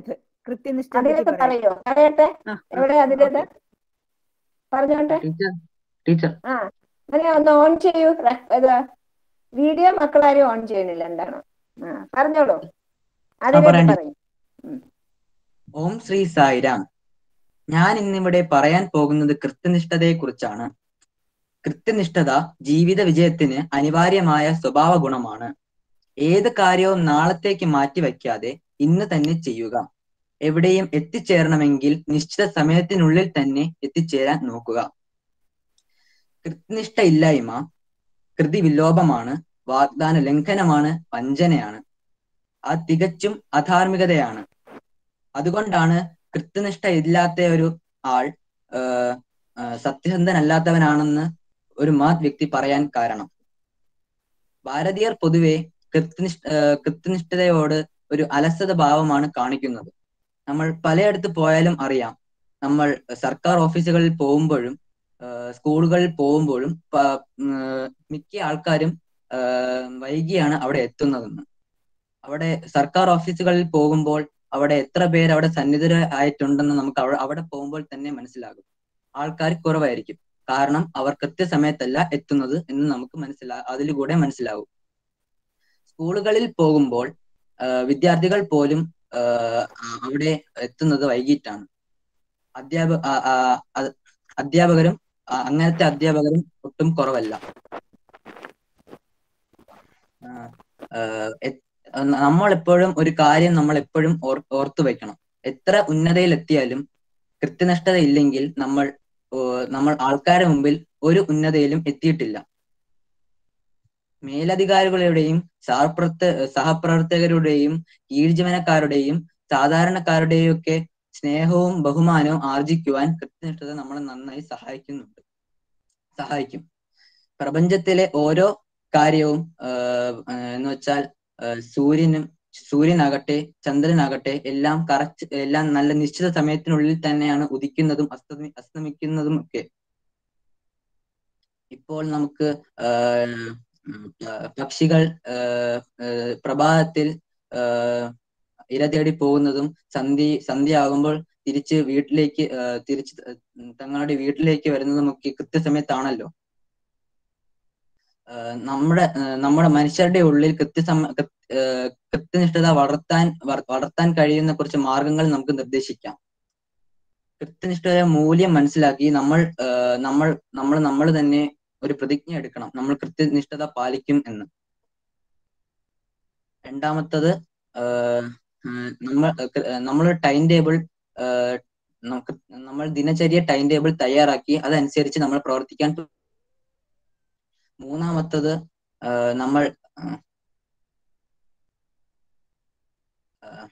കൃത്യനിഷ്ഠ അതിരത്ത് പറയോ പറയട്ടെ എവിടെ അതിരത്ത് പറഞ്ഞോട്ടെ ടീച്ചർ ടീച്ചർ ആ അങ്ങനെ ഒന്ന് ഓൺ ചെയ്യൂ റെ- ഇത് വീഡിയോ മക്കളാരും ഓൺ ചെയ്യണില്ല എന്താണ് ആ പറഞ്ഞോളൂ അതിരത്ത് പറയാം. പറയും ഓം ശ്രീ സായിരാം ഞാൻ ഇന്നിവിടെ പറയാൻ പോകുന്നത് കൃത്യനിഷ്ഠതയെ കുറിച്ചാണ് കൃത്യനിഷ്ഠത ജീവിത വിജയത്തിന് അനിവാര്യമായ സ്വഭാവ ഗുണമാണ് ഏത് കാര്യവും നാളത്തേക്ക് മാറ്റിവെക്കാതെ ഇന്ന് തന്നെ ചെയ്യുക എവിടെയും എത്തിച്ചേരണമെങ്കിൽ നിശ്ചിത സമയത്തിനുള്ളിൽ തന്നെ എത്തിച്ചേരാൻ നോക്കുക കൃത്യനിഷ്ഠ ഇല്ലായ്മ കൃതി വിലോപമാണ് വാഗ്ദാന ലംഘനമാണ് വഞ്ചനയാണ് അത് തികച്ചും അധാർമികതയാണ് അതുകൊണ്ടാണ് കൃത്യനിഷ്ഠ ഇല്ലാത്ത ഒരു ആൾ ആഹ് ആഹ് സത്യസന്ധനല്ലാത്തവനാണെന്ന് ഒരു മഹത് വ്യക്തി പറയാൻ കാരണം ഭാരതീയർ പൊതുവെ കൃത്യനിഷ്ഠ ആഹ് കൃത്യനിഷ്ഠതയോട് ഒരു അലസത ഭാവമാണ് കാണിക്കുന്നത് നമ്മൾ പലയിടത്ത് പോയാലും അറിയാം നമ്മൾ സർക്കാർ ഓഫീസുകളിൽ പോകുമ്പോഴും ആഹ് സ്കൂളുകളിൽ പോകുമ്പോഴും പ- ആഹ് മിക്ക ആൾക്കാരും ആഹ് വൈകിയാണ് അവിടെ എത്തുന്നതെന്ന് അവിടെ സർക്കാർ ഓഫീസുകളിൽ പോകുമ്പോൾ അവിടെ എത്ര പേര് അവിടെ സന്നിധരായിട്ടുണ്ടെന്ന് നമുക്ക് അവിടെ അവിടെ പോകുമ്പോൾ തന്നെ മനസ്സിലാകും ആൾക്കാർ കുറവായിരിക്കും കാരണം അവർ കൃത്യസമയത്തല്ല എത്തുന്നത് എന്ന് നമുക്ക് മനസ്സിലാ അതിലൂടെ മനസ്സിലാവും സ്കൂളുകളിൽ പോകുമ്പോൾ ആഹ് വിദ്യാർത്ഥികൾ പോലും ആഹ് അവിടെ എത്തുന്നത് വൈകിട്ടാണ് അധ്യാപ ആ- ആ- അത് അധ്യാപകരും ആ, അങ്ങനത്തെ അധ്യാപകരും ഒട്ടും കുറവല്ല ആഹ് ആഹ് എ- നമ്മൾ എപ്പോഴും ഒരു കാര്യം നമ്മൾ എപ്പോഴും ഓർ ഓർത്തു വെക്കണം എത്ര ഉന്നതയിൽ എത്തിയാലും കൃത്യനിഷ്ഠത ഇല്ലെങ്കിൽ നമ്മൾ ഓ, നമ്മൾ ആൾക്കാരുടെ മുമ്പിൽ ഒരു ഉന്നതയിലും എത്തിയിട്ടില്ല മേലധികാരികളുടെയും സഹപ്രവർത്ത സഹപ്രവർത്തകരുടെയും കീഴ്ജീവനക്കാരുടെയും സാധാരണക്കാരുടെയും ഒക്കെ സ്നേഹവും ബഹുമാനവും ആർജിക്കുവാൻ കൃത്യനിഷ്ഠത നമ്മളെ നന്നായി സഹായിക്കുന്നുണ്ട് സഹായിക്കും പ്രപഞ്ചത്തിലെ ഓരോ കാര്യവും ആഹ് ആഹ് എന്ന് വെച്ചാൽ ആഹ് സൂര്യനും സൂര്യനാകട്ടെ ചന്ദ്രനാകട്ടെ എല്ലാം കറക്റ്റ് എല്ലാം നല്ല നിശ്ചിത സമയത്തിനുള്ളിൽ തന്നെയാണ് ഉദിക്കുന്നതും അസ്തമി അസ്തമിക്കുന്നതും ഒക്കെ ഇപ്പോൾ നമുക്ക് ആഹ് ഉം ആഹ് പക്ഷികൾ ആഹ് ആഹ് പ്രഭാതത്തിൽ ആഹ് ഇര തേടി പോകുന്നതും സന്ധ്യ സന്ധ്യയാകുമ്പോൾ തിരിച്ച് വീട്ടിലേക്ക് ആഹ് തിരിച്ച് ഉം തങ്ങളുടെ വീട്ടിലേക്ക് വരുന്നതുമൊക്കെ കൃത്യസമയത്താണല്ലോ ആഹ് നമ്മുടെ ആഹ് നമ്മുടെ മനുഷ്യരുടെ ഉള്ളിൽ കൃത്യസമ കൃ- ആഹ് കൃത്യനിഷ്ഠത വളർത്താൻ വർ- വളർത്താൻ കഴിയുന്ന കുറച്ച് മാർഗങ്ങൾ നമുക്ക് നിർദ്ദേശിക്കാം കൃത്യനിഷ്ഠയുടെ മൂല്യം മനസ്സിലാക്കി നമ്മൾ ആഹ് നമ്മൾ നമ്മൾ നമ്മൾ തന്നെ ഒരു പ്രതിജ്ഞ എടുക്കണം നമ്മൾ കൃത്യനിഷ്ഠത പാലിക്കും എന്ന് രണ്ടാമത്തത് ആഹ് ആഹ് നമ്മൾ നമ്മൾ ടൈം ടേബിൾ നമുക്ക് നമ്മൾ ദിനചര്യ ടൈം ടേബിൾ തയ്യാറാക്കി അതനുസരിച്ച് നമ്മൾ പ്രവർത്തിക്കാൻ തു- മൂന്നാമത്തത് ആഹ് നമ്മൾ ആഹ് ആഹ്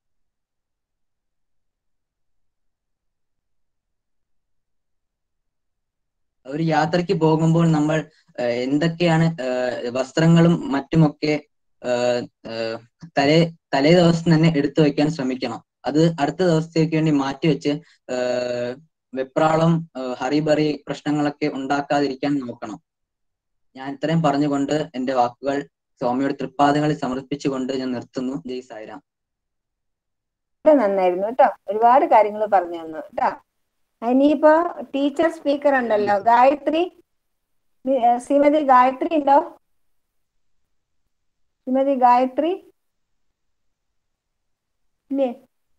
ഒരു യാത്രയ്ക്ക് പോകുമ്പോൾ നമ്മൾ ആഹ് എന്തൊക്കെയാണ് ആഹ് വസ്ത്രങ്ങളും മറ്റുമൊക്കെ ആഹ് ആഹ് തലേ തലേ ദിവസം തന്നെ എടുത്തു വെക്കാൻ ശ്രമിക്കണം അത് അടുത്ത ദിവസത്തേക്ക് വേണ്ടി മാറ്റിവെച്ച് ആഹ് വെപ്രാളം ആഹ് ഹറിബറി പ്രശ്നങ്ങളൊക്കെ ഉണ്ടാക്കാതിരിക്കാൻ നോക്കണം ഞാൻ ഇത്രയും പറഞ്ഞുകൊണ്ട് എന്റെ വാക്കുകൾ സ്വാമിയുടെ തൃപ്പാദങ്ങളിൽ സമർപ്പിച്ചുകൊണ്ട് ഞാൻ നിർത്തുന്നു ജയ് സായിരാം വളരെ നന്നായിരുന്നു കേട്ടോ ഒരുപാട് കാര്യങ്ങൾ പറഞ്ഞു തന്നു കേട്ടോ ഇനിയിപ്പോ ടീച്ചർ സ്പീക്കർ ഉണ്ടല്ലോ ഗായത്രി നി- ഏ, ശ്രീമതി ഗായത്രി ഉണ്ടോ ശ്രീമതി ഗായത്രി ഇല്ലേ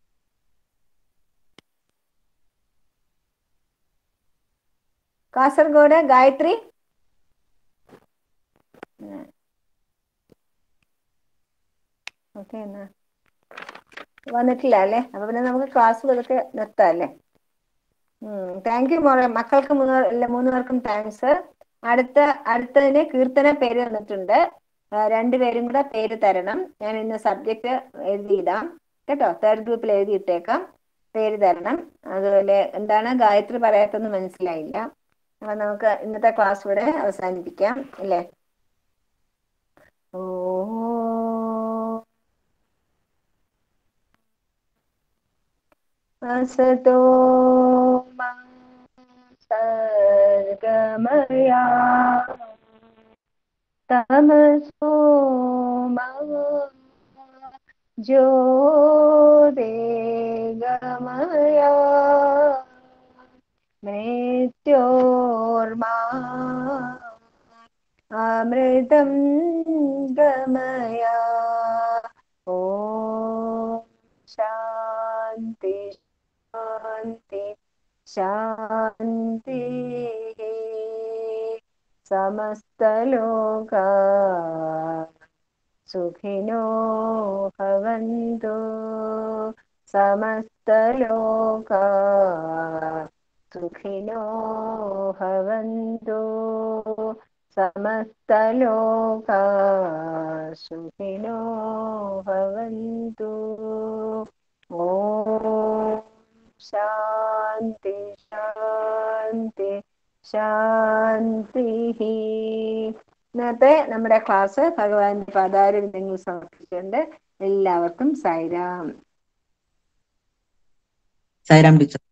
കാസർഗോഡ് ഗായത്രി ഓക്കെ എന്നാ വന്നിട്ടില്ല അല്ലേ അപ്പൊ പിന്നെ നമുക്ക് ക്ലാസ് ഇതൊക്കെ നിർത്താം അല്ലേ താങ്ക് യു മോളെ മക്കൾക്ക് മൂന്ന് പേർ- എല്ലാ മൂന്ന് പേർക്കും താങ്ക്സ് അടുത്ത അടുത്തതിന് കീർത്തന പേര് തന്നിട്ടുണ്ട് ആ, രണ്ടുപേരും കൂടെ പേര് തരണം ഞാൻ ഇന്ന് സബ്ജക്റ്റ് എഴുതിയിടാം കേട്ടോ തേർഡ് ഗ്രൂപ്പിൽ എഴുതിയിട്ടേക്കാം പേര് തരണം അതുപോലെ എന്താണ് ഗായത്രി പറയാത്തൊന്നും മനസ്സിലായില്ല അപ്പൊ നമുക്ക് ഇന്നത്തെ ക്ലാസ് ഇവിടെ അവസാനിപ്പിക്കാം അല്ലേ ഓ असतो मा सर्गमया तमसो मा ज्योतिर्गमया ഗമയാ മൃത്യോർമാ അമൃതം ഗമയാ ഓം ശാന്തി ശാന്തി ശാന്തി സമസ്തലോക സുഖിനോ ഭവന്തു സമസ്തലോക സുഖിനോ ഭവന്തു സമസ്തലോക സുഖിനോ ഭവന്തു ഓം ശാന്തി ശാന്തി ശാന്തി ഇന്നത്തെ നമ്മുടെ ക്ലാസ് ഭഗവാന്റെ പതാരം നിങ്ങൾ സമർപ്പിച്ചുകൊണ്ട് എല്ലാവർക്കും സൈറാം സായിരാം ടീച്ചർ